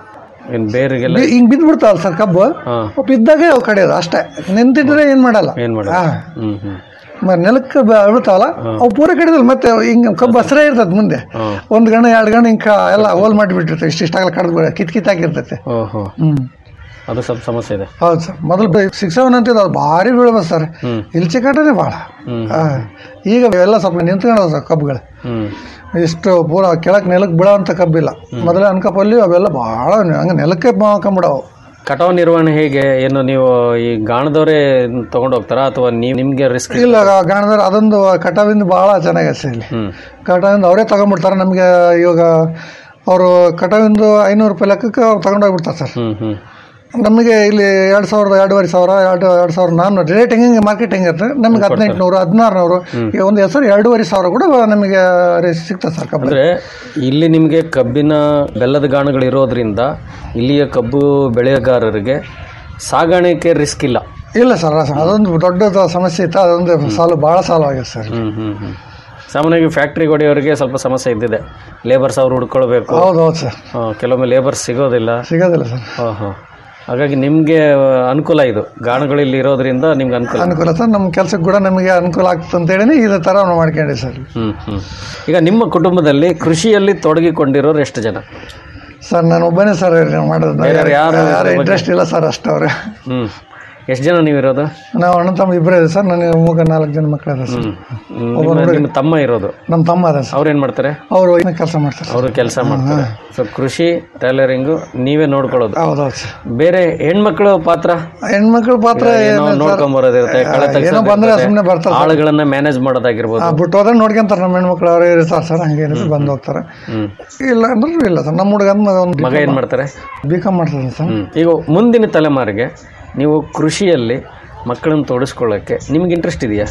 ಇನ್ ಬೇರೆಗೆಲ್ಲ ಬಿ- ಹಿಂಗ್ ಬಿದ್ದು ಬಿಡ್ತಾವಲ್ಲ ಸರ್ ಕಬ್ಬು ಹಾ ಬಿದ್ದಾಗೆ ಅವು ಕಡಿಯೋದು ಅಷ್ಟೇ ನಿಂತಿದ್ರೆ ಏನ್ ಮಾಡಲ್ಲ ಏನ್ ಮಾಡ ಹಾ ಹ್ಮ್ ಹ್ಮ್ ಮ- ನೆಲಕ್ಕೆ ಬ- ಬೀಳ್ತಾವಲ್ಲ ಅವು ಪೂರ ಕಡಿದಲ್ಲ ಮತ್ತೆ ಹಿಂಗೆ ಕಬ್ಬು ಹಸ್ರೇ ಇರ್ತದೆ ಮುಂದೆ ಹ್ಮ್. ಒಂದು ಗಣ ಎರಡು ಗಣ ಹಿಂಗೆ ಎಲ್ಲ ಹೋಲ್ ಮಾಡಿಬಿಟ್ಟಿರ್ತದೆ ಇಷ್ಟು ಇಷ್ಟಾಗಲ್ಲ ಕಡ್ದು ಬಿಡ ಕಿತ್ ಕಿತ್ ಹಾಕಿರ್ತೈತೆ ಓಹೋ ಹ್ಮ್ ಅದು ಸ್ವಲ್ಪ ಸಮಸ್ಯೆ ಇದೆ ಹೌದು ಸರ್ ಮೊದಲು ಸಿಕ್ಸ್ ಸೆವೆನ್ ಅಂತಿದ್ದು ಅದು ಭಾರಿ ಬೀಳ್ಬೋದು ಸರ್ ಹ್ಮ್ ಇಲ್ಚೆ ಕಾಟನೇ ಭಾಳ ಹ್ಮ್ ಹಾ. ಈಗ ಎಲ್ಲ ಸ್ವಲ್ಪ ನಿಂತ್ಕೊಂಡವ ಸರ್ ಕಬ್ಬುಗಳು ಹ್ಮ್ ಇಷ್ಟು ಪೂರ ಕೆಳಕ್ಕೆ ನೆಲಕ್ಕೆ ಬೀಳೋವಂಥ ಕಬ್ಬಿಲ್ಲ ಮೊದಲೇ ಅನ್ಕಪಲ್ಲಿ ಅವೆಲ್ಲ ಭಾಳ ಹಂಗೆ ನೆಲಕ್ಕೆ ಹಾಕೊಂಬಿಡವು ಕಟಾವು ನಿರ್ವಹಣೆ ಹೇಗೆ ಏನು ನೀವು ಈ ಗಾಣದವರೇ ತಗೊಂಡು ಹೋಗ್ತಾರಾ ಅಥವಾ ನೀವು ನಿಮ್ಗೆ ರಿಸ್ಕ್ ಇಲ್ಲ ಗಾಣದವ್ರು ಅದೊಂದು ಕಟಾವಿಂದ ಭಾಳ ಚೆನ್ನಾಗಿದೆ ಸರ್ ಇಲ್ಲಿ ಹ್ಮ್ ಕಟಾವಿಂದ ಅವರೇ ತಗೊಂಡ್ಬಿಡ್ತಾರೆ ನಮಗೆ ಇವಾಗ ಅವರು ಕಟಾವಿಂದ ಐನೂರು ರೂಪಾಯಿ ಲೆಕ್ಕಕ್ಕೆ ಅವ್ರು ತಗೊಂಡೋಗ್ಬಿಡ್ತಾರೆ ಸರ್ ಹ್ಮ್ ಹ್ಮ್ ನಮಗೆ ಇಲ್ಲಿ ಎರಡು ಸಾವಿರದ ಎರಡೂವರೆ ಸಾವಿರ ಎರಡು ಎರಡು ಸಾವಿರದ ನಾನ್ನೂರು ರೇಟ್ ಹೆಂಗೆ ಮಾರ್ಕೆಟ್ ಹೆಂಗಿರುತ್ತೆ ನಮಗೆ ಹದಿನೆಂಟುನೂರು ಹದಿನಾರುನೂರು ಈಗ ಒಂದು ಹೆಸರು ಎರಡೂವರೆ ಸಾವಿರ ಕೂಡ ನಮಗೆ ರೇಟ್ ಸಿಗ್ತದೆ ಸರ್ ಕಬ್ಬು ಅಂದ್ರೆ ಇಲ್ಲಿ ನಿಮಗೆ ಕಬ್ಬಿನ ಬೆಲ್ಲದ ಗಾಣಗಳು ಇರೋದ್ರಿಂದ ಇಲ್ಲಿಯ ಕಬ್ಬು ಬೆಳೆಗಾರರಿಗೆ ಸಾಗಾಣಿಕೆ ರಿಸ್ಕ್ ಇಲ್ಲ ಇಲ್ಲ ಸರ್ ಅದೊಂದು ದೊಡ್ಡ ಸಮಸ್ಯೆ ಇತ್ತು ಅದೊಂದು ಸಾಲು ಭಾಳ ಸಾಲು ಆಗಿದೆ ಸರ್ ಹ್ಮ್ ಹ್ಮ್ ಹ್ಮ್ ಸಾಮಾನ್ಯವಾಗಿ ಫ್ಯಾಕ್ಟ್ರಿ ಹೊಡೆಯೋರಿಗೆ ಸ್ವಲ್ಪ ಸಮಸ್ಯೆ ಇದ್ದಿದೆ ಲೇಬರ್ಸ್ ಅವ್ರು ಹುಡ್ಕೊಳ್ಬೇಕು ಹೌದು ಹೌದು ಸರ್ ಆ, ಕೆಲವೊಮ್ಮೆ ಲೇಬರ್ಸ್ ಸಿಗೋದಿಲ್ಲ ಸಿಗೋದಿಲ್ಲ ಸರ್ ಹಾಂ ಹಾಂ ಹಾಗಾಗಿ ನಿಮಗೆ ಅನುಕೂಲ ಇದು ಗಾಣಗಳು ಇಲ್ಲಿ ಇರೋದ್ರಿಂದ ನಿಮ್ಗೆ ಅನುಕೂಲ ಅನುಕೂಲ ಸರ್ ನಮ್ಮ ಕೆಲಸಕ್ಕೆ ಕೂಡ ನಮಗೆ ಅನುಕೂಲ ಆಗ್ತದೆ ಅಂತೇಳಿ ಇದೇ ಥರ ನಾವು ಮಾಡ್ಕೊಂಡಿ ಸರ್ ಹ್ಮ್ ಹ್ಮ್ ಈಗ ನಿಮ್ಮ ಕುಟುಂಬದಲ್ಲಿ ಕೃಷಿಯಲ್ಲಿ ತೊಡಗಿಕೊಂಡಿರೋರು ಎಷ್ಟು ಜನ ಸರ್ ನಾನು ಒಬ್ಬನೇ ಸರ್ ಮಾಡೋದು ಬೇರೆಯವ್ರು ಯಾರು ಇದ್ರ ಬಗ್ಗೆ? ಇಂಟ್ರೆಸ್ಟ್ ಇಲ್ಲ ಸರ್ ಅಷ್ಟು ಅವ್ರೆ ಹ್ಮ್ ಎಷ್ಟು ಜನ ನೀವಿರೋದು ನಾವು ಅಣ್ಣ ತಮ್ಮ ಇಬ್ಬರೇ ಇದೆ ಸರ್ ನನಗೆ ಮೂಗ ನಾಲ್ಕು ಜನ ಮಕ್ಕಳು ಇದೆ ಸರ್ ಹ್ಮ್, ನಿಮ್ಮ ನಿಮ್ಮ ತಮ್ಮ ಇರೋದು ನಮ್ಮ ತಮ್ಮ ಅದ ಸರ್ ಅವ್ರೇನ್ ಮಾಡ್ತಾರೆ ಅವರು ಕೆಲಸ ಮಾಡ್ತಾರೆ ಅವರು ಕೆಲಸ ಮಾಡ್ತಾರೆ ಸೊ ಕೃಷಿ ಟೈಲರಿಂಗು ನೀವೇ ನೋಡ್ಕೊಳ್ಳೋದು ಹೌದೌದು ಸರ್ ಬೇರೆ ಹೆಣ್ಮಕ್ಳು ಪಾತ್ರ ಹೆಣ್ಮಕ್ಳ ಪಾತ್ರ ಏನೋ ಏನು ಸರ್? ನೋಡ್ಕೊಂಬರೋದಿರುತ್ತೆ ಕಳೆ ಏನೋ ತೆಗ್ಸೋದಿರುತ್ತೆ, ಬಂದ್ರೆ ಸುಮ್ಮನೆ ಬರ್ತಾರೆ ಸರ್. ಆಳುಗಳನ್ನ ಮ್ಯಾನೇಜ್ ಮಾಡೋದಾಗಿರ್ಬೋದು ಆ, ಬಿಟ್ಟು ಹೋದ್ರೆ ನೋಡ್ಕೊಂತಾರೆ ನಮ್ಮ ಹೆಣ್ಮಕ್ಳು ಅವರೇ ಇರ್ತಾರೆ ಸರ್ ಹಂಗೇನಿದ್ರು ಬಂದು ಹೋಗ್ತಾರೆ ಹ್ಮ್ ಇಲ್ಲ ಅಂದ್ರೆ ಇಲ್ಲ ಸರ್ ನಮ್ಮ ಹುಡುಗ ಒಂದು ಮಗ ಏನ್ ಮಾಡ್ತಾರೆ ಬಿ ಕಾಮ್ ಮಾಡ್ತಾರೆ ಸರ್ ಹ್ಮ್. ಈಗ ಮುಂದಿನ ತಲೆಮಾರಿಗೆ ನೀವು ಕೃಷಿಯಲ್ಲಿ ಮಕ್ಕಳನ್ನು ತೊಡಗಿಸ್ಕೊಳ್ಳೋಕ್ಕೆ ನಿಮ್ಗೆ ಇಂಟ್ರೆಸ್ಟ್ ಇದೆಯಾ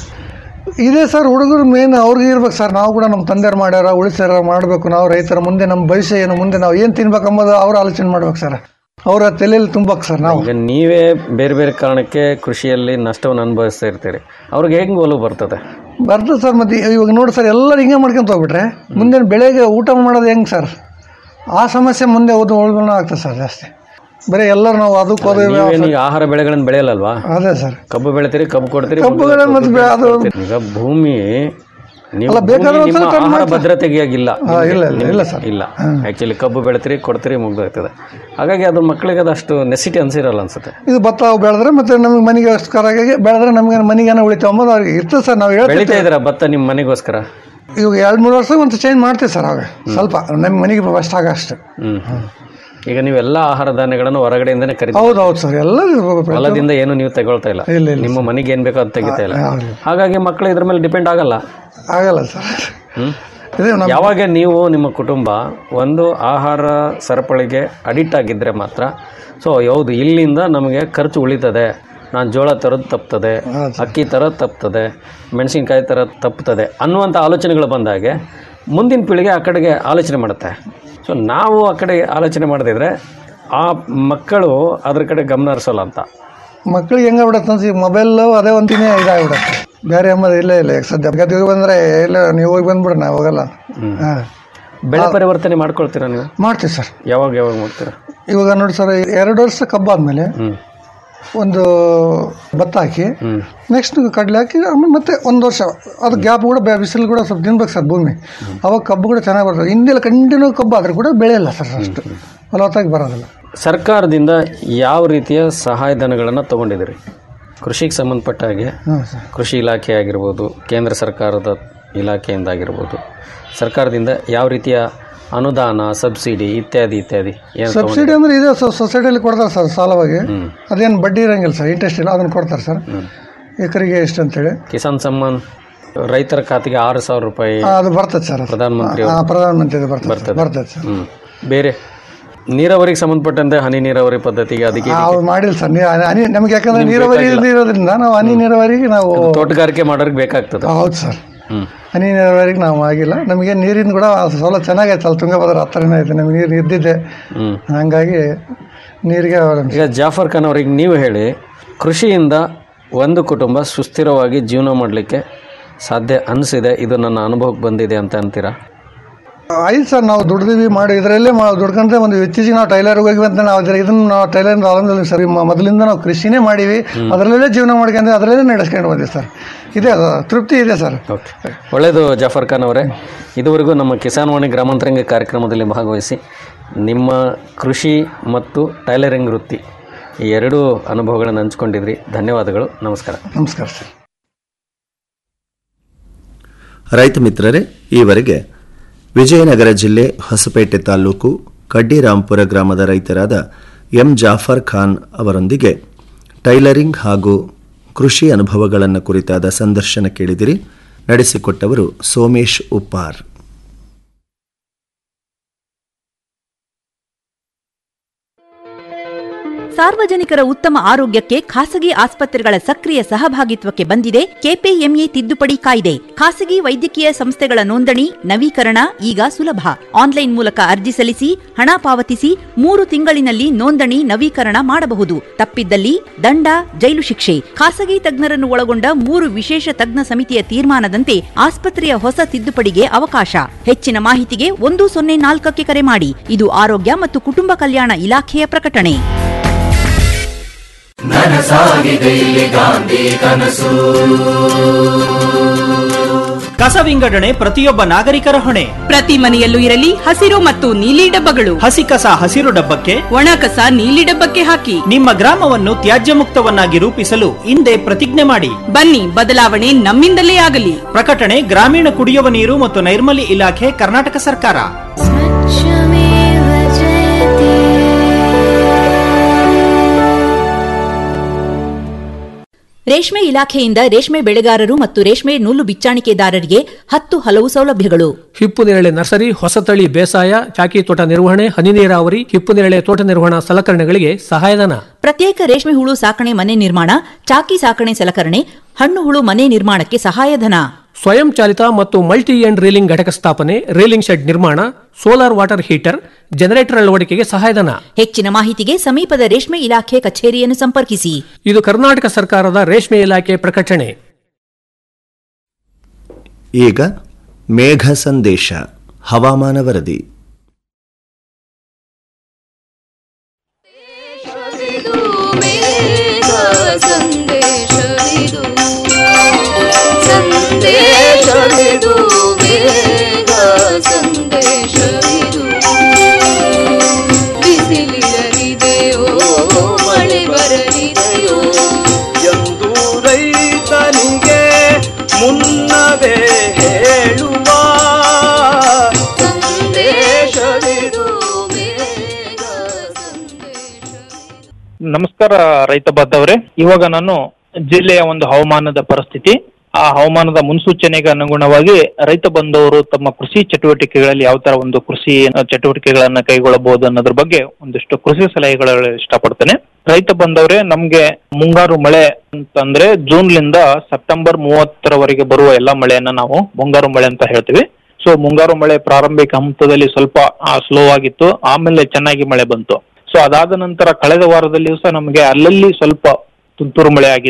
ಇದೆ ಸರ್ ಹುಡುಗರು ಮೇನ್ ಅವ್ರಿಗೆ ಇರ್ಬೇಕು ಸರ್ ನಾವು ಕೂಡ ನಮ್ಮ ತಂದೆಯವ್ರು ಮಾಡ್ಯಾರ ಉಳಿಸ್ಯಾರ ಮಾಡಬೇಕು ನಾವು ರೈತರ ಮುಂದೆ ನಮ್ಮ ಭವಿಷ್ಯ ಏನು ಮುಂದೆ ನಾವು ಏನು ತಿನ್ಬೇಕಂಬುದು ಅವ್ರು ಆಲೋಚನೆ ಮಾಡ್ಬೇಕು ಸರ್ ಅವರ ತಲೆಯಲ್ಲಿ ತುಂಬಬೇಕು ಸರ್ ನಾವು ಈಗ ನೀವೇ ಬೇರೆ ಬೇರೆ ಕಾರಣಕ್ಕೆ ಕೃಷಿಯಲ್ಲಿ ನಷ್ಟವನ್ನು ಅನುಭವಿಸ್ತಾ ಇರ್ತೀರಿ ಅವ್ರಿಗೆ ಹೆಂಗೆ ಒಲವು ಬರ್ತದೆ ಬರ್ತದೆ ಸರ್ ಮತ್ತೆ ಇವಾಗ ನೋಡಿ ಸರ್ ಎಲ್ಲರೂ ಹಿಂಗೆ ಮಾಡ್ಕೊಂತ ಹೋಗ್ಬಿಟ್ರೆ ಮುಂದೆ ಬೆಳೆಗೆ ಊಟ ಮಾಡೋದು ಹೆಂಗೆ ಸರ್ ಆ ಸಮಸ್ಯೆ ಮುಂದೆ ಓದು ಉಳ್ಗೊಳ ಆಗ್ತದೆ ಸರ್ ಜಾಸ್ತಿ ಬರೀ ಎಲ್ಲರೂ ನಾವು ಅದಕ್ಕೆ ಹೋದೇವೆ ನೀವೇನು ಈಗ ಆಹಾರ ಬೆಳೆಗಳನ್ನು ಬೆಳೆಯಲ್ಲಲ್ವಾ ಅದೇ ಸರ್ ಕಬ್ಬು ಬೆಳಿತೀರಿ ಕಬ್ಬು ಕೊಡ್ತೀರಿ ಕಬ್ಬು ಮುಗಿದ ಬೆಳೆ ಮತ್ತೆ ಕಬ್ಬು ಬೆ- ಅದು- ಕೊಡ್ತೀರಿ. ಈಗ ಭೂಮಿ ನೀವು ಅಲ್ಲ, ಬೇಕಾದ್ರೆ ಭೂಮಿ ಒಂದ್ಸಲ ನಿಮ್ಮ ಕಮ್ಮಿ ಆಹಾರ ಮಾಡ್ತಾರೆ. ಭದ್ರತೆಗಿಲ್ಲ ಹಾ, ಇಲ್ಲ, ಇಲ್ಲ, ಇಲ್ಲ ಸರ್. ಇಲ್ಲ ಆಕ್ಚುಲಿ ಕಬ್ಬು ಬೆಳಿತೀರಿ ಕೊಡ್ತೀರಿ ಮುಗ್ದೋಗ್ತದೆ ಹಾಗಾಗಿ ಅದು ಮಕ್ಕಳಿಗೆ ಅದು ಅಷ್ಟು ನೆಸಿಟಿ ಅನ್ಸಿರಲ್ಲ ಅನ್ಸುತ್ತೆ ಇದು ಭತ್ತ ಅವು ಬೆಳೆದ್ರೆ ಮತ್ತೆ ನಮಗೆ ಮನೆಗೆ ಅಷ್ಟಕ್ಕಾಗಿ ಬೆಳೆದ್ರೆ ನಮಗೆ ಮನೆಗೇನೋ ಉಳಿತಾವ ಅಂಬೋದು ಅವ್ರಿಗೆ ಇರ್ತದೆ ಸರ್ ನಾವು ಬೆಳಿತಾ ಹೇಳ್ತೀವಿ ಇದ್ದೀರಾ ಭತ್ತ ನಿಮ್ಮ ಮನೆಗೋಸ್ಕರ ಇವಾಗ ಎರಡು ಮೂರು ವರ್ಷ ಒಂದು ಚೇಂಜ್ ಮಾಡ್ತೀವಿ ಸರ್ ಅವಾಗ ಸ್ವಲ್ಪ ನಮ್ಮ ಮನೆಗೆ ಫಸ್ಟ್ ಆಗ ಅಷ್ಟು ಹ್ಮ್ ಈಗ ನೀವೆಲ್ಲ ಆಹಾರ ಧಾನ್ಯಗಳನ್ನು ಹೊರಗಡೆಯಿಂದನೇ ಖರೀದಿ ಹೌದು ಹೌದು ಸರ್ ಎಲ್ಲ ಹೊಲದಿಂದ ಏನು ನೀವು ತಗೊಳ್ತಾ ಇಲ್ಲ ನಿಮ್ಮ ಮನೆಗೆ ಏನ್ ಬೇಕೋ ಅದು ತೆಗಿತಾ ಇಲ್ಲ ಹೌದು. ಹಾಗಾಗಿ ಮಕ್ಕಳು ಇದ್ರ ಮೇಲೆ ಡಿಪೆಂಡ್ ಆಗಲ್ಲ ಆಗಲ್ಲ ಸರ್ ಹ್ಮ್ ಇದೆ ನಮ್ಮ ಯಾವಾಗ ನೀವು ನಿಮ್ಮ ಕುಟುಂಬ ಒಂದು ಆಹಾರ ಸರಪಳಿಗೆ ಅಡಿಕ್ಟ್ ಆಗಿದ್ರೆ ಮಾತ್ರ ಸೊ ಹೌದು ಇಲ್ಲಿಂದ ನಮಗೆ ಖರ್ಚು ಉಳಿತದೆ ನಾನು ಜೋಳ ತರೋದು ತಪ್ತದೆ ಅಕ್ಕಿ ತರೋದು ತಪ್ತದೆ ಮೆಣಸಿನ್ಕಾಯಿ ತರೋದು ತಪ್ತದೆ ಅನ್ನುವಂಥ ಆಲೋಚನೆಗಳು ಬಂದಾಗೆ ಮುಂದಿನ ಪೀಳಿಗೆ ಆ ಕಡೆಗೆ ಆಲೋಚನೆ ಮಾಡುತ್ತೆ ಸೊ ನಾವು ಆ ಕಡೆ ಆಲೋಚನೆ ಮಾಡದಿದ್ರೆ ಆ ಮಕ್ಕಳು ಅದ್ರ ಕಡೆ ಗಮನ ಹರಿಸೋಲ್ಲ ಅಂತ ಮಕ್ಳಿಗೆ ಹೆಂಗೆ ಬಿಡತ್ತೆ ಅಂತ ಮೊಬೈಲ್ ಅದೇ ಒಂದಿನೇ ಇದಾಗ್ಬಿಡತ್ತೆ ಬೇರೆ ಎಂಬುದು ಇಲ್ಲೇ ಇಲ್ಲ ಈಗ ಸದ್ಯ ಗದ್ದೆಗೆ ಬಂದರೆ ಇಲ್ಲ ನೀವು ಹೋಗಿ ಬಂದ್ಬಿಡ್ರಿ ನಾವು ಹೋಗಲ್ಲ ಹಾಂ ಬೆಳೆ ಪರಿವರ್ತನೆ ಮಾಡ್ಕೊಳ್ತೀರಾ ನೀವು ಮಾಡ್ತೀವಿ ಸರ್ ಯಾವಾಗ ಯಾವಾಗ ಮಾಡ್ತೀರಾ ಇವಾಗ ನೋಡಿ ಸರ್ ಎರಡು ವರ್ಷ ಕಬ್ಬಾದ್ಮೇಲೆ ಒಂದು ಭತ್ತ ಹಾಕಿ ನೆಕ್ಸ್ಟ್ ಕಡಲೆ ಹಾಕಿ ಆಮೇಲೆ ಮತ್ತೆ ಒಂದು ವರ್ಷ ಅದು ಗ್ಯಾಪ್ ಕೂಡ ಬೆ- ಬಿಸಿಲು ಕೂಡ ಸ್ವಲ್ಪ ತಿನ್ಬೇಕು ಸರ್ ಭೂಮಿ ಅವಾಗ ಕಬ್ಬು ಕೂಡ ಚೆನ್ನಾಗಿ ಬರ್ತದೆ ಹಿಂದೆಲ್ಲ ಕಂಟಿನ್ಯೂ ಕಬ್ಬು ಆದ್ರೆ ಕೂಡ ಬೆಳೆಯಲ್ಲ ಸರ್ ಅಷ್ಟು ಫಲವತ್ತಾಗಿ ಬರೋದಿಲ್ಲ ಸರ್ಕಾರದಿಂದ ಯಾವ ರೀತಿಯ ಸಹಾಯಧನಗಳನ್ನು ತಗೊಂಡಿದ್ದೀರಿ ಕೃಷಿಗೆ ಸಂಬಂಧಪಟ್ಟ ಹಾಗೆ ಹಾಂ ಸರ್ ಕೃಷಿ ಇಲಾಖೆ ಆಗಿರ್ಬೋದು ಕೇಂದ್ರ ಸರ್ಕಾರದ ಇಲಾಖೆಯಿಂದ ಆಗಿರ್ಬೋದು ಸರ್ಕಾರದಿಂದ ಯಾವ ರೀತಿಯ ಅನುದಾನ ಸಬ್ಸಿಡಿ ಇತ್ಯಾದಿ ಇತ್ಯಾದಿ ಏನು ಸಬ್ಸಿಡಿ ಅಂದ್ರೆ ಇದೆ ಸೊಸೈಟಿಯಲ್ಲಿ ಕೊಡ್ತಾರೆ ಸರ್ ಸಾಲವಾಗಿ ಅದೇನು ಬಡ್ಡಿ ಇರಂಗಿಲ್ಲ ಸರ್ ಇಂಟ್ರೆಸ್ಟ್ ಇಲ್ಲ ಅದನ್ನು ಕೊಡ್ತಾರೆ ಸರ್ ಎಕರೆಗೆ ಎಷ್ಟು ಅಂತೇಳಿ ಕಿಸಾನ್ ಸಮ್ಮಾನ್ ರೈತರ ಖಾತೆಗೆ ಆರು ಸಾವಿರ ರೂಪಾಯಿ ಆ, ಅದು ಬರ್ತದೆ ಸರ್ ಅದು. ಪ್ರಧಾನಮಂತ್ರಿ ಆ, ಪ್ರಧಾನಮಂತ್ರಿ ಬರ್ತದೆ ಬರ್ತದೆ. ಬರ್ತದೆ ಸರ್ ಹ್ಮ್. ಬೇರೆ ನೀರಾವರಿಗೆ ಸಂಬಂಧಪಟ್ಟಂತೆ ಹನಿ ನೀರಾವರಿ ಪದ್ಧತಿಗೆ ಅದಕ್ಕೆ ಆ, ಅವ್ರು ಮಾಡಿಲ್ಲ ಸರ್ ನೀ- ಹನಿ ನಮ್ಗೆ ಯಾಕಂದ್ರೆ ನೀರಾವರಿ ಇರೋದ್ರಿಂದ ನಾವು ಹನಿ ನೀರಾವರಿಗೆ ನಾವು ತೋಟಗಾರಿಕೆ ಮಾಡೋರಿಗೆ ಬೇಕಾಗ್ತದೆ ಹೌದು ಸರ್ ಹ್ಮ್ ಹನಿ ನೀರಾವರಿಗೆ ನಾವು ಆಗಿಲ್ಲ ನಮಗೆ ನೀರಿನ ಕೂಡ ಸೌಲಭ್ಯ ಚೆನ್ನಾಗೈತೆ ಅಲ್ಲಿ ತುಂಗಭದ್ರಾ ಹತ್ರನೇ ಐತೆ ನಮಗೆ ನೀರು ಇದ್ದಿದ್ದೆ ಹ್ಮ್ ಹಂಗಾಗಿ ನೀರಿಗೆ ಅವಲಂಬಿಸಿ ಈಗ ಜಾಫರ್ ಖಾನ್ ಅವರಿಗೆ ನೀವು ಹೇಳಿ ಕೃಷಿಯಿಂದ ಒಂದು ಕುಟುಂಬ ಸುಸ್ಥಿರವಾಗಿ ಜೀವನ ಮಾಡಲಿಕ್ಕೆ ಸಾಧ್ಯ ಅನಿಸಿದೆ ಇದು ನನ್ನ ಅನುಭವಕ್ಕೆ ಬಂದಿದೆ ಅಂತ ಅಂತೀರಾ ಆಯ್ತು ಸರ್ ನಾವು ದುಡ್ದಿವಿ ಮಾಡಿ ಇದರಲ್ಲೇ ಮಾ ದುಡ್ಕೊಂಡ್ರೆ ಒಂದು ಇತ್ತೀಚೆಗೆ ನಾವು ಟೈಲರ್ಗೆ ಹೋಗಿ ಅಂತ ನಾವು ಅದರ ಇದನ್ನು ನಾವು ಟೈಲರ್ ಅವಲಂಬಿಸಿಲ್ಲ ಸರ್ ಮ- ಮೊದಲಿಂದ ನಾವು ಕೃಷಿನೇ ಮಾಡೀವಿ ಅದರಲ್ಲೇ ಜೀವನ ಮಾಡ್ಕೊಂಡು ಅದರಲ್ಲೇ ನಡೆಸ್ಕೊಂಡು ಬಂದಿವಿ ಸರ್ ಇದೆ ಅದು ತೃಪ್ತಿ ಇದೆ ಸರ್ ಓಕೆ ಒಳ್ಳೆಯದು ಜಾಫರ್ ಖಾನ್ ಅವರೇ ಇದುವರೆಗೂ ನಮ್ಮ ಕಿಸಾನ್ ವಾಣಿ ಗ್ರಾಮಾಂತರಂಗ ಕಾರ್ಯಕ್ರಮದಲ್ಲಿ ಭಾಗವಹಿಸಿ ನಿಮ್ಮ ಕೃಷಿ ಮತ್ತು ಟೈಲರಿಂಗ್ ವೃತ್ತಿ ಈ ಎರಡೂ ಅನುಭವಗಳನ್ನು ಹಂಚ್ಕೊಂಡಿದ್ರಿ ಧನ್ಯವಾದಗಳು ನಮಸ್ಕಾರ ನಮಸ್ಕಾರ ಸರ್ ರೈತ ಮಿತ್ರರೇ ಈವರೆಗೆ ವಿಜಯನಗರ ಜಿಲ್ಲೆ ಹೊಸಪೇಟೆ ತಾಲೂಕು ಕಡ್ಡಿರಾಂಪುರ ಗ್ರಾಮದ ರೈತರಾದ ಎಂ ಜಾಫರ್ ಖಾನ್ ಅವರೊಂದಿಗೆ ಟೈಲರಿಂಗ್ ಹಾಗೂ ಕೃಷಿ ಅನುಭವಗಳನ್ನು ಕುರಿತಾದ ಸಂದರ್ಶನ ಕೇಳಿದಿರಿ ನಡೆಸಿಕೊಟ್ಟವರು ಸೋಮೇಶ್ ಉಪ್ಪಾರ್ ಸಾರ್ವಜನಿಕರ ಉತ್ತಮ ಆರೋಗ್ಯಕ್ಕೆ ಖಾಸಗಿ ಆಸ್ಪತ್ರೆಗಳ ಸಕ್ರಿಯ ಸಹಭಾಗಿತ್ವಕ್ಕೆ ಬಂದಿದೆ ಕೆಪಿಎಂಇ ತಿದ್ದುಪಡಿ ಕಾಯ್ದೆ ಖಾಸಗಿ ವೈದ್ಯಕೀಯ ಸಂಸ್ಥೆಗಳ ನೋಂದಣಿ ನವೀಕರಣ ಈಗ ಸುಲಭ ಆನ್ಲೈನ್ ಮೂಲಕ ಅರ್ಜಿ ಸಲ್ಲಿಸಿ ಹಣ ಪಾವತಿಸಿ ಮೂರು ತಿಂಗಳಿನಲ್ಲಿ ನೋಂದಣಿ ನವೀಕರಣ ಮಾಡಬಹುದು ತಪ್ಪಿದ್ದಲ್ಲಿ ದಂಡ ಜೈಲು ಶಿಕ್ಷೆ ಖಾಸಗಿ ತಜ್ಞರನ್ನು ಒಳಗೊಂಡ ಮೂರು ವಿಶೇಷ ತಜ್ಞ ಸಮಿತಿಯ ತೀರ್ಮಾನದಂತೆ ಆಸ್ಪತ್ರೆಯ ಹೊಸ ತಿದ್ದುಪಡಿಗೆ ಅವಕಾಶ ಹೆಚ್ಚಿನ ಮಾಹಿತಿಗೆ ಒಂದು ಸೊನ್ನೆ ನಾಲ್ಕಕ್ಕೆ ಕರೆ ಮಾಡಿ ಇದು ಆರೋಗ್ಯ ಮತ್ತು ಕುಟುಂಬ ಕಲ್ಯಾಣ ಇಲಾಖೆಯ ಪ್ರಕಟಣೆ ನನಸಾಗಿದೆ ಇಲ್ಲಿ ಗಾಂಧಿ ಕನಸು ಕಸ ವಿಂಗಡಣೆ ಪ್ರತಿಯೊಬ್ಬ ನಾಗರಿಕರ ಹೊಣೆ ಪ್ರತಿ ಮನೆಯಲ್ಲೂ ಇರಲಿ ಹಸಿರು ಮತ್ತು ನೀಲಿ ಡಬ್ಬಗಳು ಹಸಿ ಕಸ ಹಸಿರು ಡಬ್ಬಕ್ಕೆ ಒಣ ಕಸ ನೀಲಿ ಡಬ್ಬಕ್ಕೆ ಹಾಕಿ ನಿಮ್ಮ ಗ್ರಾಮವನ್ನು ತ್ಯಾಜ್ಯ ಮುಕ್ತವನ್ನಾಗಿ ರೂಪಿಸಲು ಹಿಂದೆ ಪ್ರತಿಜ್ಞೆ ಮಾಡಿ ಬನ್ನಿ ಬದಲಾವಣೆ ನಮ್ಮಿಂದಲೇ ಆಗಲಿ ಪ್ರಕಟಣೆ ಗ್ರಾಮೀಣ ಕುಡಿಯುವ ನೀರು ಮತ್ತು ನೈರ್ಮಲ್ಯ ಇಲಾಖೆ ಕರ್ನಾಟಕ ಸರ್ಕಾರ ರೇಷ್ಮೆ ಇಲಾಖೆಯಿಂದ ರೇಷ್ಮೆ ಬೆಳೆಗಾರರು ಮತ್ತು ರೇಷ್ಮೆ ನೂಲು ಬಿಚ್ಚಾಣಿಕೆದಾರರಿಗೆ ಹತ್ತು ಹಲವು ಸೌಲಭ್ಯಗಳು ಹಿಪ್ಪು ನೇರಳೆ ನರ್ಸರಿ ಹೊಸತಳಿ ಬೇಸಾಯ ಚಾಕಿ ತೋಟ ನಿರ್ವಹಣೆ ಹನಿ ನೀರಾವರಿ ಹಿಪ್ಪು ನೇರಳೆ ತೋಟ ನಿರ್ವಹಣಾ ಸಲಕರಣೆಗಳಿಗೆ ಸಹಾಯಧನ ಪ್ರತ್ಯೇಕ ರೇಷ್ಮೆ ಹುಳು ಸಾಕಣೆ ಮನೆ ನಿರ್ಮಾಣ ಚಾಕಿ ಸಾಕಣೆ ಸಲಕರಣೆ ಹಣ್ಣು ಹುಳು ಮನೆ ನಿರ್ಮಾಣಕ್ಕೆ ಸಹಾಯಧನ ಸ್ವಯಂ ಚಾಲಿತ ಮತ್ತು ಮಲ್ಟಿ ಎಂಡ್ ರೀಲಿಂಗ್ ಘಟಕ ಸ್ಥಾಪನೆ ರೀಲಿಂಗ್ ಶೆಡ್ ನಿರ್ಮಾಣ ಸೋಲಾರ್ ವಾಟರ್ ಹೀಟರ್ ಜನರೇಟರ್ ಅಳವಡಿಕೆಗೆ ಸಹಾಯಧನ ಹೆಚ್ಚಿನ ಮಾಹಿತಿಗೆ ಸಮೀಪದ ರೇಷ್ಮೆ ಇಲಾಖೆ ಕಚೇರಿಯನ್ನು ಸಂಪರ್ಕಿಸಿ ಇದು ಕರ್ನಾಟಕ ಸರ್ಕಾರದ ರೇಷ್ಮೆ ಇಲಾಖೆ ಪ್ರಕಟಣೆ ಈಗ ಮೇಘ ಸಂದೇಶ ಹವಾಮಾನ ವರದಿ ಸಂದೇಶವಿದು ಸಂದೇಶವಿದು ಬೇಗ ಸಂದೇಶವಿದು ಬಿಸಿಲಿರಲಿದೆಯೋ ಮಳೆ ಬರಲಿದೆಯೋ ಎಂದು ರೈತನಿಗೆ ಮುನ್ನವೇ ಹೇಳುವ ಸಂದೇಶವಿದು ನಮಸ್ಕಾರ ರೈತ ಬಾಂಧವರೇ ಇವಾಗ ನಾನು ಜಿಲ್ಲೆಯ ಒಂದು ಹವಾಮಾನದ ಪರಿಸ್ಥಿತಿ ಆ ಹವಾಮಾನದ ಮುನ್ಸೂಚನೆಗೆ ಅನುಗುಣವಾಗಿ ರೈತ ಬಂಧವರು ತಮ್ಮ ಕೃಷಿ ಚಟುವಟಿಕೆಗಳಲ್ಲಿ ಯಾವ ತರ ಒಂದು ಕೃಷಿ ಚಟುವಟಿಕೆಗಳನ್ನ ಕೈಗೊಳ್ಳಬಹುದು ಅನ್ನೋದ್ರ ಬಗ್ಗೆ ಒಂದಿಷ್ಟು ಕೃಷಿ ಸಲಹೆಗಳು ಇಷ್ಟಪಡ್ತೇನೆ ರೈತ ಬಂದವರೇ ನಮ್ಗೆ ಮುಂಗಾರು ಮಳೆ ಅಂತಂದ್ರೆ ಜೂನ್ಲಿಂದ ಸೆಪ್ಟೆಂಬರ್ ಮೂವತ್ತರವರೆಗೆ ಬರುವ ಎಲ್ಲಾ ಮಳೆಯನ್ನ ನಾವು ಮುಂಗಾರು ಮಳೆ ಅಂತ ಹೇಳ್ತೀವಿ ಸೊ ಮುಂಗಾರು ಮಳೆ ಪ್ರಾರಂಭಿಕ ಹಂತದಲ್ಲಿ ಸ್ವಲ್ಪ ಸ್ಲೋ ಆಗಿತ್ತು ಆಮೇಲೆ ಚೆನ್ನಾಗಿ ಮಳೆ ಬಂತು ಸೊ ಅದಾದ ನಂತರ ಕಳೆದ ವಾರದಲ್ಲಿಯೂ ಸಹ ನಮಗೆ ಅಲ್ಲಲ್ಲಿ ಸ್ವಲ್ಪ ತುಂತುರು ಮಳೆ ಆಗಿದೆ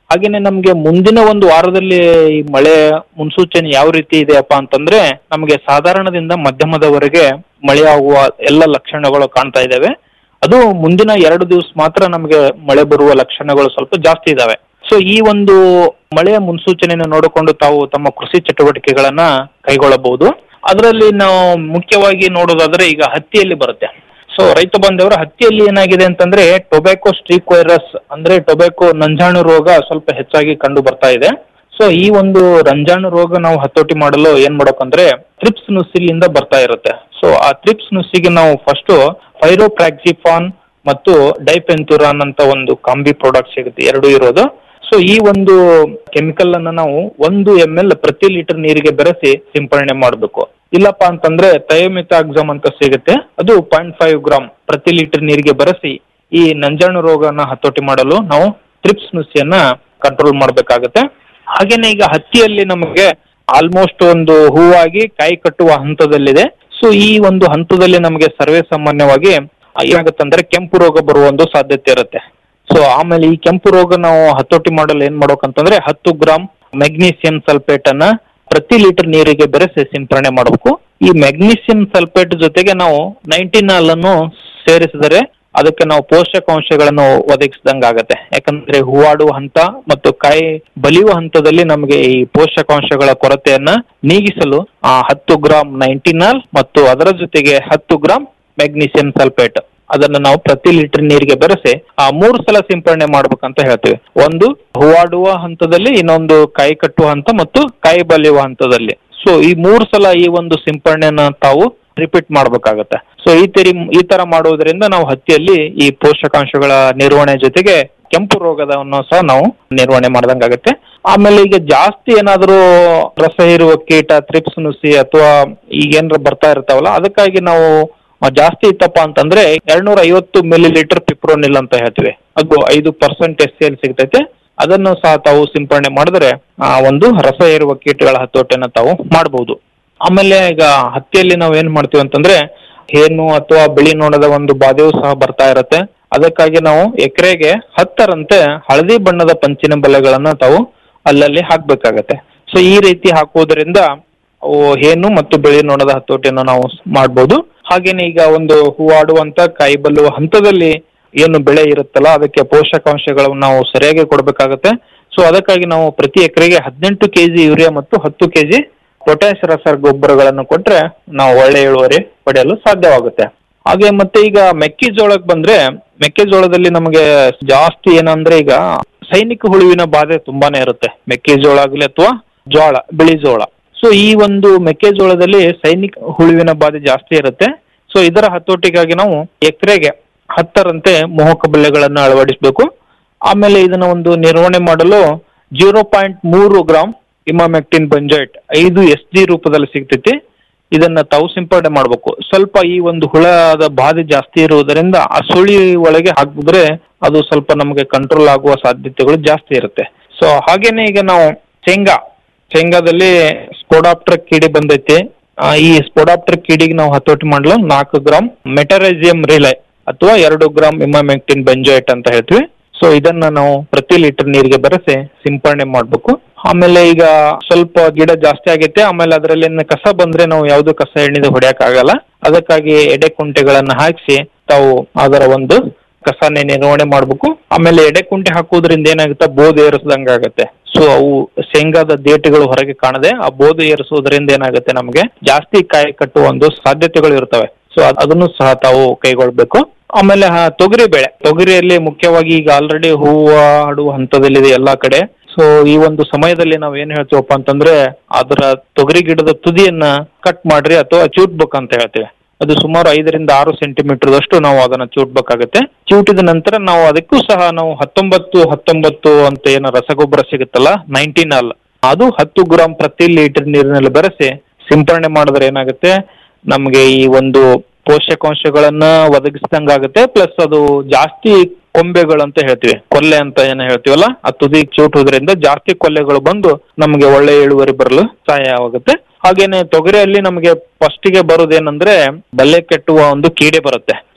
ಹಾಗೇನೆ ನಮ್ಗೆ ಮುಂದಿನ ಒಂದು ವಾರದಲ್ಲಿ ಈ ಮಳೆ ಮುನ್ಸೂಚನೆ ಯಾವ ರೀತಿ ಇದೆಯಪ್ಪ ಅಂತಂದ್ರೆ ನಮಗೆ ಸಾಧಾರಣದಿಂದ ಮಧ್ಯಮದವರೆಗೆ ಮಳೆ ಆಗುವ ಎಲ್ಲ ಲಕ್ಷಣಗಳು ಕಾಣ್ತಾ ಇದ್ದಾವೆ ಅದು ಮುಂದಿನ ಎರಡು ದಿವಸ ಮಾತ್ರ ನಮಗೆ ಮಳೆ ಬರುವ ಲಕ್ಷಣಗಳು ಸ್ವಲ್ಪ ಜಾಸ್ತಿ ಇದಾವೆ ಸೊ ಈ ಒಂದು ಮಳೆಯ ಮುನ್ಸೂಚನೆಯನ್ನು ನೋಡಿಕೊಂಡು ತಾವು ತಮ್ಮ ಕೃಷಿ ಚಟುವಟಿಕೆಗಳನ್ನ ಕೈಗೊಳ್ಳಬಹುದು ಅದರಲ್ಲಿ ನಾವು ಮುಖ್ಯವಾಗಿ ನೋಡೋದಾದ್ರೆ ಈಗ ಹತ್ತಿಯಲ್ಲಿ ಬರುತ್ತೆ ಸೊ ರೈತ ಬಾಂಧವರು ಹತ್ತಿಯಲ್ಲಿ ಏನಾಗಿದೆ ಅಂತಂದ್ರೆ ಟೊಬ್ಯಾಕೋ ಸ್ಟ್ರೀಕ್ ವೈರಸ್ ಅಂದ್ರೆ ಟೊಬ್ಯಾಕೋ ನಂಜಾಣು ರೋಗ ಸ್ವಲ್ಪ ಹೆಚ್ಚಾಗಿ ಕಂಡು ಬರ್ತಾ ಇದೆ ಸೊ ಈ ಒಂದು ರಂಜಾಣು ರೋಗ ನಾವು ಹತೋಟಿ ಮಾಡಲು ಏನ್ ಮಾಡ್ಬೇಕಂದ್ರೆ ಥ್ರಿಪ್ಸ್ ನುಸಿಲಿಂದ ಬರ್ತಾ ಇರುತ್ತೆ ಸೊ ಆ ಥ್ರಿಪ್ಸ್ ನುಸಿಗೆ ನಾವು ಫಸ್ಟ್ ಫೈರೋಪ್ರಾಕ್ಸಿಫಾನ್ ಮತ್ತು ಡೈಪೆಂತುರಾನ್ ಅಂತ ಒಂದು ಕಾಂಬಿ ಪ್ರಾಡಕ್ಟ್ ಸಿಗುತ್ತೆ ಎರಡು ಇರೋದು ಸೊ ಈ ಒಂದು ಕೆಮಿಕಲ್ ಅನ್ನ ನಾವು ಒಂದು ಎಂ ಎಲ್ ಪ್ರತಿ ಲೀಟರ್ ನೀರಿಗೆ ಬೆರೆಸಿ ಸಿಂಪರಣೆ ಮಾಡಬೇಕು ಇಲ್ಲಪ್ಪ ಅಂತಂದ್ರೆ ಥಯೋಮಿತಾಕ್ಸಮ್ ಅಂತ ಸಿಗುತ್ತೆ ಅದು ಪಾಯಿಂಟ್ ಫೈವ್ ಗ್ರಾಮ್ ಪ್ರತಿ ಲೀಟರ್ ನೀರಿಗೆ ಬೆರೆಸಿ ಈ ನಂಜಾಣು ರೋಗನ ಹತೋಟಿ ಮಾಡಲು ನಾವು ಟ್ರಿಪ್ಸ್ ನುಸಿಯನ್ನ ಕಂಟ್ರೋಲ್ ಮಾಡಬೇಕಾಗತ್ತೆ ಹಾಗೇನೆ ಈಗ ಹತ್ತಿಯಲ್ಲಿ ನಮಗೆ ಆಲ್ಮೋಸ್ಟ್ ಒಂದು ಹೂವಾಗಿ ಕಾಯಿ ಕಟ್ಟುವ ಹಂತದಲ್ಲಿದೆ ಸೊ ಈ ಒಂದು ಹಂತದಲ್ಲಿ ನಮಗೆ ಸರ್ವೇ ಸಾಮಾನ್ಯವಾಗಿ ಏನಾಗುತ್ತಂದ್ರೆ ಕೆಂಪು ರೋಗ ಬರುವ ಒಂದು ಸಾಧ್ಯತೆ ಇರುತ್ತೆ ಸೊ ಆಮೇಲೆ ಈ ಕೆಂಪು ರೋಗ ನಾವು ಹತೋಟಿ ಮಾಡಲು ಏನ್ ಮಾಡ್ಬೇಕಂತಂದ್ರೆ ಹತ್ತು ಗ್ರಾಮ್ ಮೆಗ್ನೀಸಿಯಂ ಸಲ್ಫೇಟ್ ಅನ್ನ ಪ್ರತಿ ಲೀಟರ್ ನೀರಿಗೆ ಬೆರೆಸಿ ಸಿಂಪರಣೆ ಮಾಡಬೇಕು ಈ ಮೆಗ್ನೀಸಿಯಂ ಸಲ್ಫೇಟ್ ಜೊತೆಗೆ ನಾವು ನೈಂಟಿನಾಲ್ ಅನ್ನು ಸೇರಿಸಿದರೆ ಅದಕ್ಕೆ ನಾವು ಪೋಷಕಾಂಶಗಳನ್ನು ಒದಗಿಸಿದಂಗ ಆಗತ್ತೆ ಯಾಕಂದ್ರೆ ಹೂವಾಡುವ ಹಂತ ಮತ್ತು ಕಾಯಿ ಬಲಿಯುವ ಹಂತದಲ್ಲಿ ನಮಗೆ ಈ ಪೋಷಕಾಂಶಗಳ ಕೊರತೆಯನ್ನ ನೀಗಿಸಲು ಆ ಹತ್ತು ಗ್ರಾಮ್ ನೈಂಟಿನಾಲ್ ಮತ್ತು ಅದರ ಜೊತೆಗೆ ಹತ್ತು ಗ್ರಾಮ್ ಮೆಗ್ನೀಸಿಯಂ ಸಲ್ಫೇಟ್ ಅದನ್ನ ನಾವು ಪ್ರತಿ ಲೀಟರ್ ನೀರಿಗೆ ಬೆರೆಸಿ ಆ ಮೂರು ಸಲ ಸಿಂಪರಣೆ ಮಾಡ್ಬೇಕಂತ ಹೇಳ್ತೀವಿ ಒಂದು ಹೂವಾಡುವ ಹಂತದಲ್ಲಿ ಇನ್ನೊಂದು ಕಾಯಿ ಕಟ್ಟುವ ಹಂತ ಮತ್ತು ಕಾಯಿ ಬಲಿಯುವ ಹಂತದಲ್ಲಿ ಸೊ ಈ ಮೂರು ಸಲ ಈ ಒಂದು ಸಿಂಪರಣೆನ ತಾವು ರಿಪೀಟ್ ಮಾಡ್ಬೇಕಾಗತ್ತೆ ಸೊ ಈ ತರ ಈ ತರ ಮಾಡುವುದರಿಂದ ನಾವು ಹತ್ತಿಯಲ್ಲಿ ಈ ಪೋಷಕಾಂಶಗಳ ನಿರ್ವಹಣೆ ಜೊತೆಗೆ ಕೆಂಪು ರೋಗದವನ್ನು ಸಹ ನಾವು ನಿರ್ವಹಣೆ ಮಾಡ್ದಂಗಾಗತ್ತೆ ಆಮೇಲೆ ಈಗ ಜಾಸ್ತಿ ಏನಾದರೂ ರಸ ಹೀರುವ ಕೀಟ ತ್ರಿಪ್ಸ್ ನುಸಿ ಅಥವಾ ಈಗ ಏನಾರ ಬರ್ತಾ ಇರ್ತಾವಲ್ಲ ಅದಕ್ಕಾಗಿ ನಾವು ಆ, ಜಾಸ್ತಿ ಇತ್ತಪ್ಪ ಅಂತಂದ್ರೆ ಎರಡ್ನೂರ ಐವತ್ತು ಮಿಲಿ ಲೀಟರ್ ಪಿಪ್ರೋನಿಲ್ ಅಂತ ಹೇಳ್ತೀವಿ ಅದು ಐದು ಪರ್ಸೆಂಟ್ ಎಸ್ ಎಲ್ ಸಿಗ್ತೈತೆ ಅದನ್ನು ಸಹ ತಾವು ಸಿಂಪರಣೆ ಮಾಡಿದ್ರೆ ಆ ಒಂದು ರಸ ಏರುವ ಕೀಟಗಳ ಹತೋಟಿಯನ್ನ ತಾವು ಮಾಡಬಹುದು ಆಮೇಲೆ ಈಗ ಹತ್ತಿಯಲ್ಲಿ ನಾವು ಏನ್ ಮಾಡ್ತೀವಿ ಅಂತಂದ್ರೆ ಹೇನು ಅಥವಾ ಬಿಳಿ ನೋಣದ ಒಂದು ಬಾಧೆಯೂ ಸಹ ಬರ್ತಾ ಇರತ್ತೆ ಅದಕ್ಕಾಗಿ ನಾವು ಎಕರೆಗೆ ಹತ್ತರಂತೆ ಹಳದಿ ಬಣ್ಣದ ಪಂಚಿನ ಬಲೆಗಳನ್ನ ತಾವು ಅಲ್ಲಲ್ಲಿ ಹಾಕ್ಬೇಕಾಗತ್ತೆ ಸೊ ಈ ರೀತಿ ಹಾಕುವುದರಿಂದ ಅವು ಹೇನು ಮತ್ತು ಬಿಳಿ ನೋಣದ ಹತೋಟಿಯನ್ನು ನಾವು ಮಾಡಬಹುದು ಹಾಗೇನೆ ಈಗ ಒಂದು ಹೂವಾಡುವಂತ ಕಾಯಿ ಬಲ್ಲುವ ಹಂತದಲ್ಲಿ ಏನು ಬೆಳೆ ಇರುತ್ತಲ್ಲ ಅದಕ್ಕೆ ಪೋಷಕಾಂಶಗಳನ್ನು ನಾವು ಸರಿಯಾಗಿ ಕೊಡಬೇಕಾಗತ್ತೆ ಸೊ ಅದಕ್ಕಾಗಿ ನಾವು ಪ್ರತಿ ಎಕರೆಗೆ ಹದಿನೆಂಟು ಕೆಜಿ ಯೂರಿಯಾ ಮತ್ತು ಹತ್ತು ಕೆಜಿ ಪೊಟ್ಯಾಶ್ ರಸರ್ ಗೊಬ್ಬರಗಳನ್ನು ಕೊಟ್ರೆ ನಾವು ಒಳ್ಳೆ ಇಳುವರಿ ಪಡೆಯಲು ಸಾಧ್ಯವಾಗುತ್ತೆ ಹಾಗೆ ಮತ್ತೆ ಈಗ ಮೆಕ್ಕೆಜೋಳಕ್ಕೆ ಬಂದ್ರೆ ಮೆಕ್ಕೆಜೋಳದಲ್ಲಿ ನಮಗೆ ಜಾಸ್ತಿ ಏನಂದ್ರೆ ಈಗ ಸೈನಿಕ ಹುಳುವಿನ ಬಾಧೆ ತುಂಬಾನೇ ಇರುತ್ತೆ ಮೆಕ್ಕೆಜೋಳ ಆಗಲಿ ಅಥವಾ ಜೋಳ ಬಿಳಿ ಜೋಳ ಸೊ ಈ ಒಂದು ಮೆಕ್ಕೆಜೋಳದಲ್ಲಿ ಸೈನಿಕ ಹುಳುವಿನ ಬಾಧೆ ಜಾಸ್ತಿ ಇರುತ್ತೆ ಸೊ ಇದರ ಹತೋಟಿಗಾಗಿ ನಾವು ಎಕರೆಗೆ ಹತ್ತರಂತೆ ಮೋಹಕ ಬಲೆಗಳನ್ನು ಅಳವಡಿಸಬೇಕು ಆಮೇಲೆ ಇದನ್ನ ಒಂದು ನಿರ್ವಹಣೆ ಮಾಡಲು ಜೀರೋ ಪಾಯಿಂಟ್ ಮೂರು ಗ್ರಾಮ್ ಇಮಾಮೆಕ್ಟಿನ್ ಬಂಜೈಟ್ ಐದು ಎಸ್ ಜಿ ರೂಪದಲ್ಲಿ ಸಿಗ್ತೈತಿ ಇದನ್ನ ತಾವು ಸಿಂಪಡಣೆ ಮಾಡಬೇಕು ಸ್ವಲ್ಪ ಈ ಒಂದು ಹುಳದ ಬಾಧೆ ಜಾಸ್ತಿ ಇರುವುದರಿಂದ ಆ ಸುಳಿ ಒಳಗೆ ಹಾಕಿದ್ರೆ ಅದು ಸ್ವಲ್ಪ ನಮಗೆ ಕಂಟ್ರೋಲ್ ಆಗುವ ಸಾಧ್ಯತೆಗಳು ಜಾಸ್ತಿ ಇರುತ್ತೆ ಸೊ ಹಾಗೇನೆ ಈಗ ನಾವು ಶೇಂಗಾ ಶೇಂಗಾದಲ್ಲಿ ಸ್ಪೋಡಾಪ್ಟರ್ ಕೀಡಿ ಬಂದೈತಿ ಆ, ಈ ಸ್ಪೋಡಾಪ್ಟರ್ ಕೀಡಿಗೆ ನಾವು ಹತೋಟಿ ಮಾಡಲು ನಾಲ್ಕು ಗ್ರಾಮ್ ಮೆಟರೈಸಿಯಂ ರಿಲೈ ಅಥವಾ ಎರಡು ಗ್ರಾಮ್ ಇಮಾಮೆಕ್ಟಿನ್ ಬೆಂಜೋಯೇಟ್ ಅಂತ ಹೇಳ್ತೀವಿ ಸೊ ಇದನ್ನ ನಾವು ಪ್ರತಿ ಲೀಟರ್ ನೀರಿಗೆ ಬೆರೆಸಿ ಸಿಂಪರಣೆ ಮಾಡಬೇಕು ಆಮೇಲೆ ಈಗ ಸ್ವಲ್ಪ ಗಿಡ ಜಾಸ್ತಿ ಆಗೈತೆ ಆಮೇಲೆ ಅದರಲ್ಲಿ ಕಸ ಬಂದ್ರೆ ನಾವು ಯಾವ್ದು ಕಸ ಎಣ್ಣಿದ ಹೊಡ್ಯಕ್ ಆಗಲ್ಲ ಅದಕ್ಕಾಗಿ ಎಡೆ ಕುಂಟೆಗಳನ್ನ ಹಾಕಿಸಿ ತಾವು ಅದರ ಒಂದು ಕಸನೇ ನಿರ್ವಹಣೆ ಮಾಡ್ಬೇಕು ಆಮೇಲೆ ಎಡೆ ಕುಂಟೆ ಹಾಕುವುದರಿಂದ ಏನಾಗುತ್ತೆ ಬೋಧು ಏರಿಸ್ದಂಗ ಆಗತ್ತೆ ಸೊ ಅವು ಶೇಂಗಾದ ದೇಟುಗಳು ಹೊರಗೆ ಕಾಣದೆ ಆ ಬೋಧು ಏರಿಸುವುದರಿಂದ ಏನಾಗುತ್ತೆ ನಮಗೆ ಜಾಸ್ತಿ ಕಾಯಿ ಕಟ್ಟುವ ಒಂದು ಸಾಧ್ಯತೆಗಳು ಇರ್ತವೆ ಸೊ ಅದನ್ನು ಸಹ ತಾವು ಕೈಗೊಳ್ಬೇಕು ಆಮೇಲೆ ಹಾ, ತೊಗರಿ ಬೆಳೆ ತೊಗರಿಯಲ್ಲಿ ಮುಖ್ಯವಾಗಿ ಈಗ ಆಲ್ರೆಡಿ ಹೂವು ಆಡುವ ಹಂತದಲ್ಲಿದೆ ಎಲ್ಲಾ ಕಡೆ ಸೊ ಈ ಒಂದು ಸಮಯದಲ್ಲಿ ನಾವ್ ಏನ್ ಹೇಳ್ತೀವಪ್ಪ ಅಂತಂದ್ರೆ ಅದರ ತೊಗರಿ ಗಿಡದ ತುದಿಯನ್ನ ಕಟ್ ಮಾಡ್ರಿ ಅಥವಾ ಚೂಟ್ಬೇಕಂತ ಹೇಳ್ತೇವೆ ಅದು ಸುಮಾರು ಐದರಿಂದ ಆರು ಸೆಂಟಿಮೀಟರ್ದಷ್ಟು ನಾವು ಅದನ್ನ ಚೂಟ್ಬೇಕಾಗತ್ತೆ ಚೂಟಿದ ನಂತರ ನಾವು ಅದಕ್ಕೂ ಸಹ ನಾವು ಹತ್ತೊಂಬತ್ತು ಹತ್ತೊಂಬತ್ತು ಅಂತ ಏನು ರಸಗೊಬ್ಬರ ಸಿಗುತ್ತಲ್ಲ ನೈನ್ಟೀನ್ ಅಲ್ ಅದು ಹತ್ತು ಗ್ರಾಂ ಪ್ರತಿ ಲೀಟರ್ ನೀರಿನಲ್ಲಿ ಬೆರೆಸಿ ಸಿಂಪರಣೆ ಮಾಡಿದ್ರೆ ಏನಾಗುತ್ತೆ ನಮಗೆ ಈ ಒಂದು ಪೋಷಕಾಂಶಗಳನ್ನ ಒದಗಿಸಿದಂಗಾಗುತ್ತೆ ಪ್ಲಸ್ ಅದು ಜಾಸ್ತಿ ಕೊಂಬೆಗಳು ಅಂತ ಹೇಳ್ತೀವಿ ಕೊಲ್ಲೆ ಅಂತ ಏನು ಹೇಳ್ತೀವಲ್ಲ ಆ ತುದಿ ಚೂಟುವುದರಿಂದ ಜಾಸ್ತಿ ಕೊಲ್ಲೆಗಳು ಬಂದು ನಮಗೆ ಒಳ್ಳೆ ಇಳುವರಿ ಬರಲು ಸಹಾಯವಾಗುತ್ತೆ ಹಾಗೇನೆ ತೊಗರಿಯಲ್ಲಿ ನಮಗೆ ಫಸ್ಟಿಗೆ ಬರೋದೇನಂದ್ರೆ ಬಲ್ಲೆ ಕೆಟ್ಟುವ ಒಂದು ಕೀಡೆ ಬರುತ್ತೆ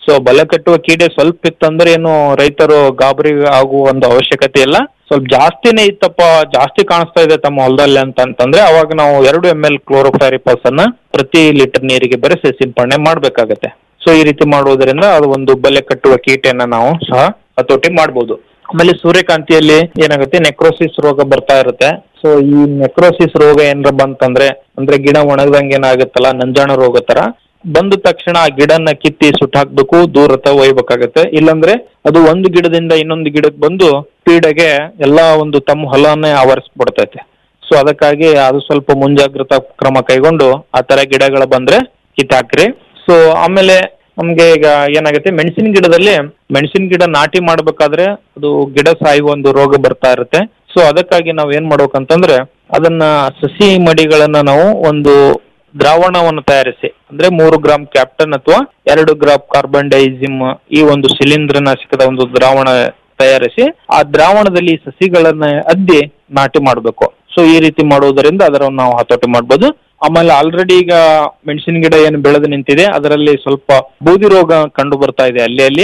ಸೊ ಬಲೆ ಕಟ್ಟುವ ಕೀಡೆ ಸ್ವಲ್ಪ ಇತ್ತಂದ್ರೆ ಏನು ರೈತರು ಗಾಬರಿ ಆಗುವ ಒಂದು ಅವಶ್ಯಕತೆ ಇಲ್ಲ ಸ್ವಲ್ಪ ಜಾಸ್ತಿನೇ ಇತ್ತಪ್ಪ ಜಾಸ್ತಿ ಕಾಣಿಸ್ತಾ ಇದೆ ತಮ್ಮ ಹೊಲದಲ್ಲಿ ಅಂತ ಅಂತಂದ್ರೆ ಅವಾಗ ನಾವು ಎರಡು ಎಂ ಎಲ್ ಕ್ಲೋರೋಫೈರಿಪಾಸ್ ಅನ್ನ ಪ್ರತಿ ಲೀಟರ್ ನೀರಿಗೆ ಬೆರೆಸಿ ಸಿಂಪಡಣೆ ಮಾಡ್ಬೇಕಾಗತ್ತೆ ಸೊ ಈ ರೀತಿ ಮಾಡುವುದರಿಂದ ಅದು ಒಂದು ಬಲೆ ಕಟ್ಟುವ ಕೀಟೆಯನ್ನ ನಾವು ಸಹ ಹತೋಟಿ ಮಾಡ್ಬೋದು ಆಮೇಲೆ ಸೂರ್ಯಕಾಂತಿಯಲ್ಲಿ ಏನಾಗುತ್ತೆ ನೆಕ್ರೋಸಿಸ್ ರೋಗ ಬರ್ತಾ ಇರುತ್ತೆ ಸೊ ಈ ನೆಕ್ರೋಸಿಸ್ ರೋಗ ಏನಾರ ಬಂತಂದ್ರೆ ಅಂದ್ರೆ ಗಿಡ ಒಣಗದಂಗೆ ಏನಾಗುತ್ತಲ್ಲ ನಂಜಾಣ ರೋಗ ತರ ಬಂದ ತಕ್ಷಣ ಆ ಗಿಡನ ಕಿತ್ತಿ ಸುಟ್ಟಾಕ್ಬೇಕು ದೂರ ತ ಒಯ್ಬೇಕಾಗತ್ತೆ ಇಲ್ಲಾಂದ್ರೆ ಅದು ಒಂದು ಗಿಡದಿಂದ ಇನ್ನೊಂದು ಗಿಡಕ್ಕೆ ಬಂದು ಪೀಡೆಗೆ ಎಲ್ಲಾ ಒಂದು ತಮ್ಮ ಹೊಲನೇ ಆವರಿಸ್ಬಿಡ್ತೈತೆ ಸೊ ಅದಕ್ಕಾಗಿ ಅದು ಸ್ವಲ್ಪ ಮುಂಜಾಗ್ರತಾ ಕ್ರಮ ಕೈಗೊಂಡು ಆ ತರ ಗಿಡಗಳು ಬಂದ್ರೆ ಕಿತ್ತಾಕ್ರಿ ಸೊ ಆಮೇಲೆ ನಮ್ಗೆ ಈಗ ಏನಾಗುತ್ತೆ ಮೆಣಸಿನ ಗಿಡದಲ್ಲಿ ಮೆಣಸಿನ ಗಿಡ ನಾಟಿ ಮಾಡ್ಬೇಕಾದ್ರೆ ಅದು ಗಿಡ ಸಾಯುವ ಒಂದು ರೋಗ ಬರ್ತಾ ಇರುತ್ತೆ ಸೊ ಅದಕ್ಕಾಗಿ ನಾವು ಏನ್ ಮಾಡ್ಬೇಕಂತಂದ್ರೆ ಅದನ್ನ ಸಸಿ ಮಡಿಗಳನ್ನ ನಾವು ಒಂದು ದ್ರಾವಣವನ್ನು ತಯಾರಿಸಿ ಅಂದ್ರೆ ಮೂರು ಗ್ರಾಮ್ ಕ್ಯಾಪ್ಟನ್ ಅಥವಾ ಎರಡು ಗ್ರಾಮ್ ಕಾರ್ಬನ್ ಡೈಸಿಮ್ ಈ ಒಂದು ಶಿಲೀಂಧ್ರನಾಶಕದ ಒಂದು ದ್ರಾವಣ ತಯಾರಿಸಿ ಆ ದ್ರಾವಣದಲ್ಲಿ ಈ ಸಸಿಗಳನ್ನ ಅದ್ದಿ ನಾಟಿ ಮಾಡಬೇಕು ಸೊ ಈ ರೀತಿ ಮಾಡುವುದರಿಂದ ಅದರ ನಾವು ಹತೋಟಿ ಮಾಡ್ಬೋದು ಆಮೇಲೆ ಆಲ್ರೆಡಿ ಈಗ ಮೆಣಸಿನ ಗಿಡ ಏನು ಬೆಳೆದು ನಿಂತಿದೆ ಅದರಲ್ಲಿ ಸ್ವಲ್ಪ ಬೂದಿ ರೋಗ ಕಂಡು ಬರ್ತಾ ಇದೆ ಅಲ್ಲಿ ಅಲ್ಲಿ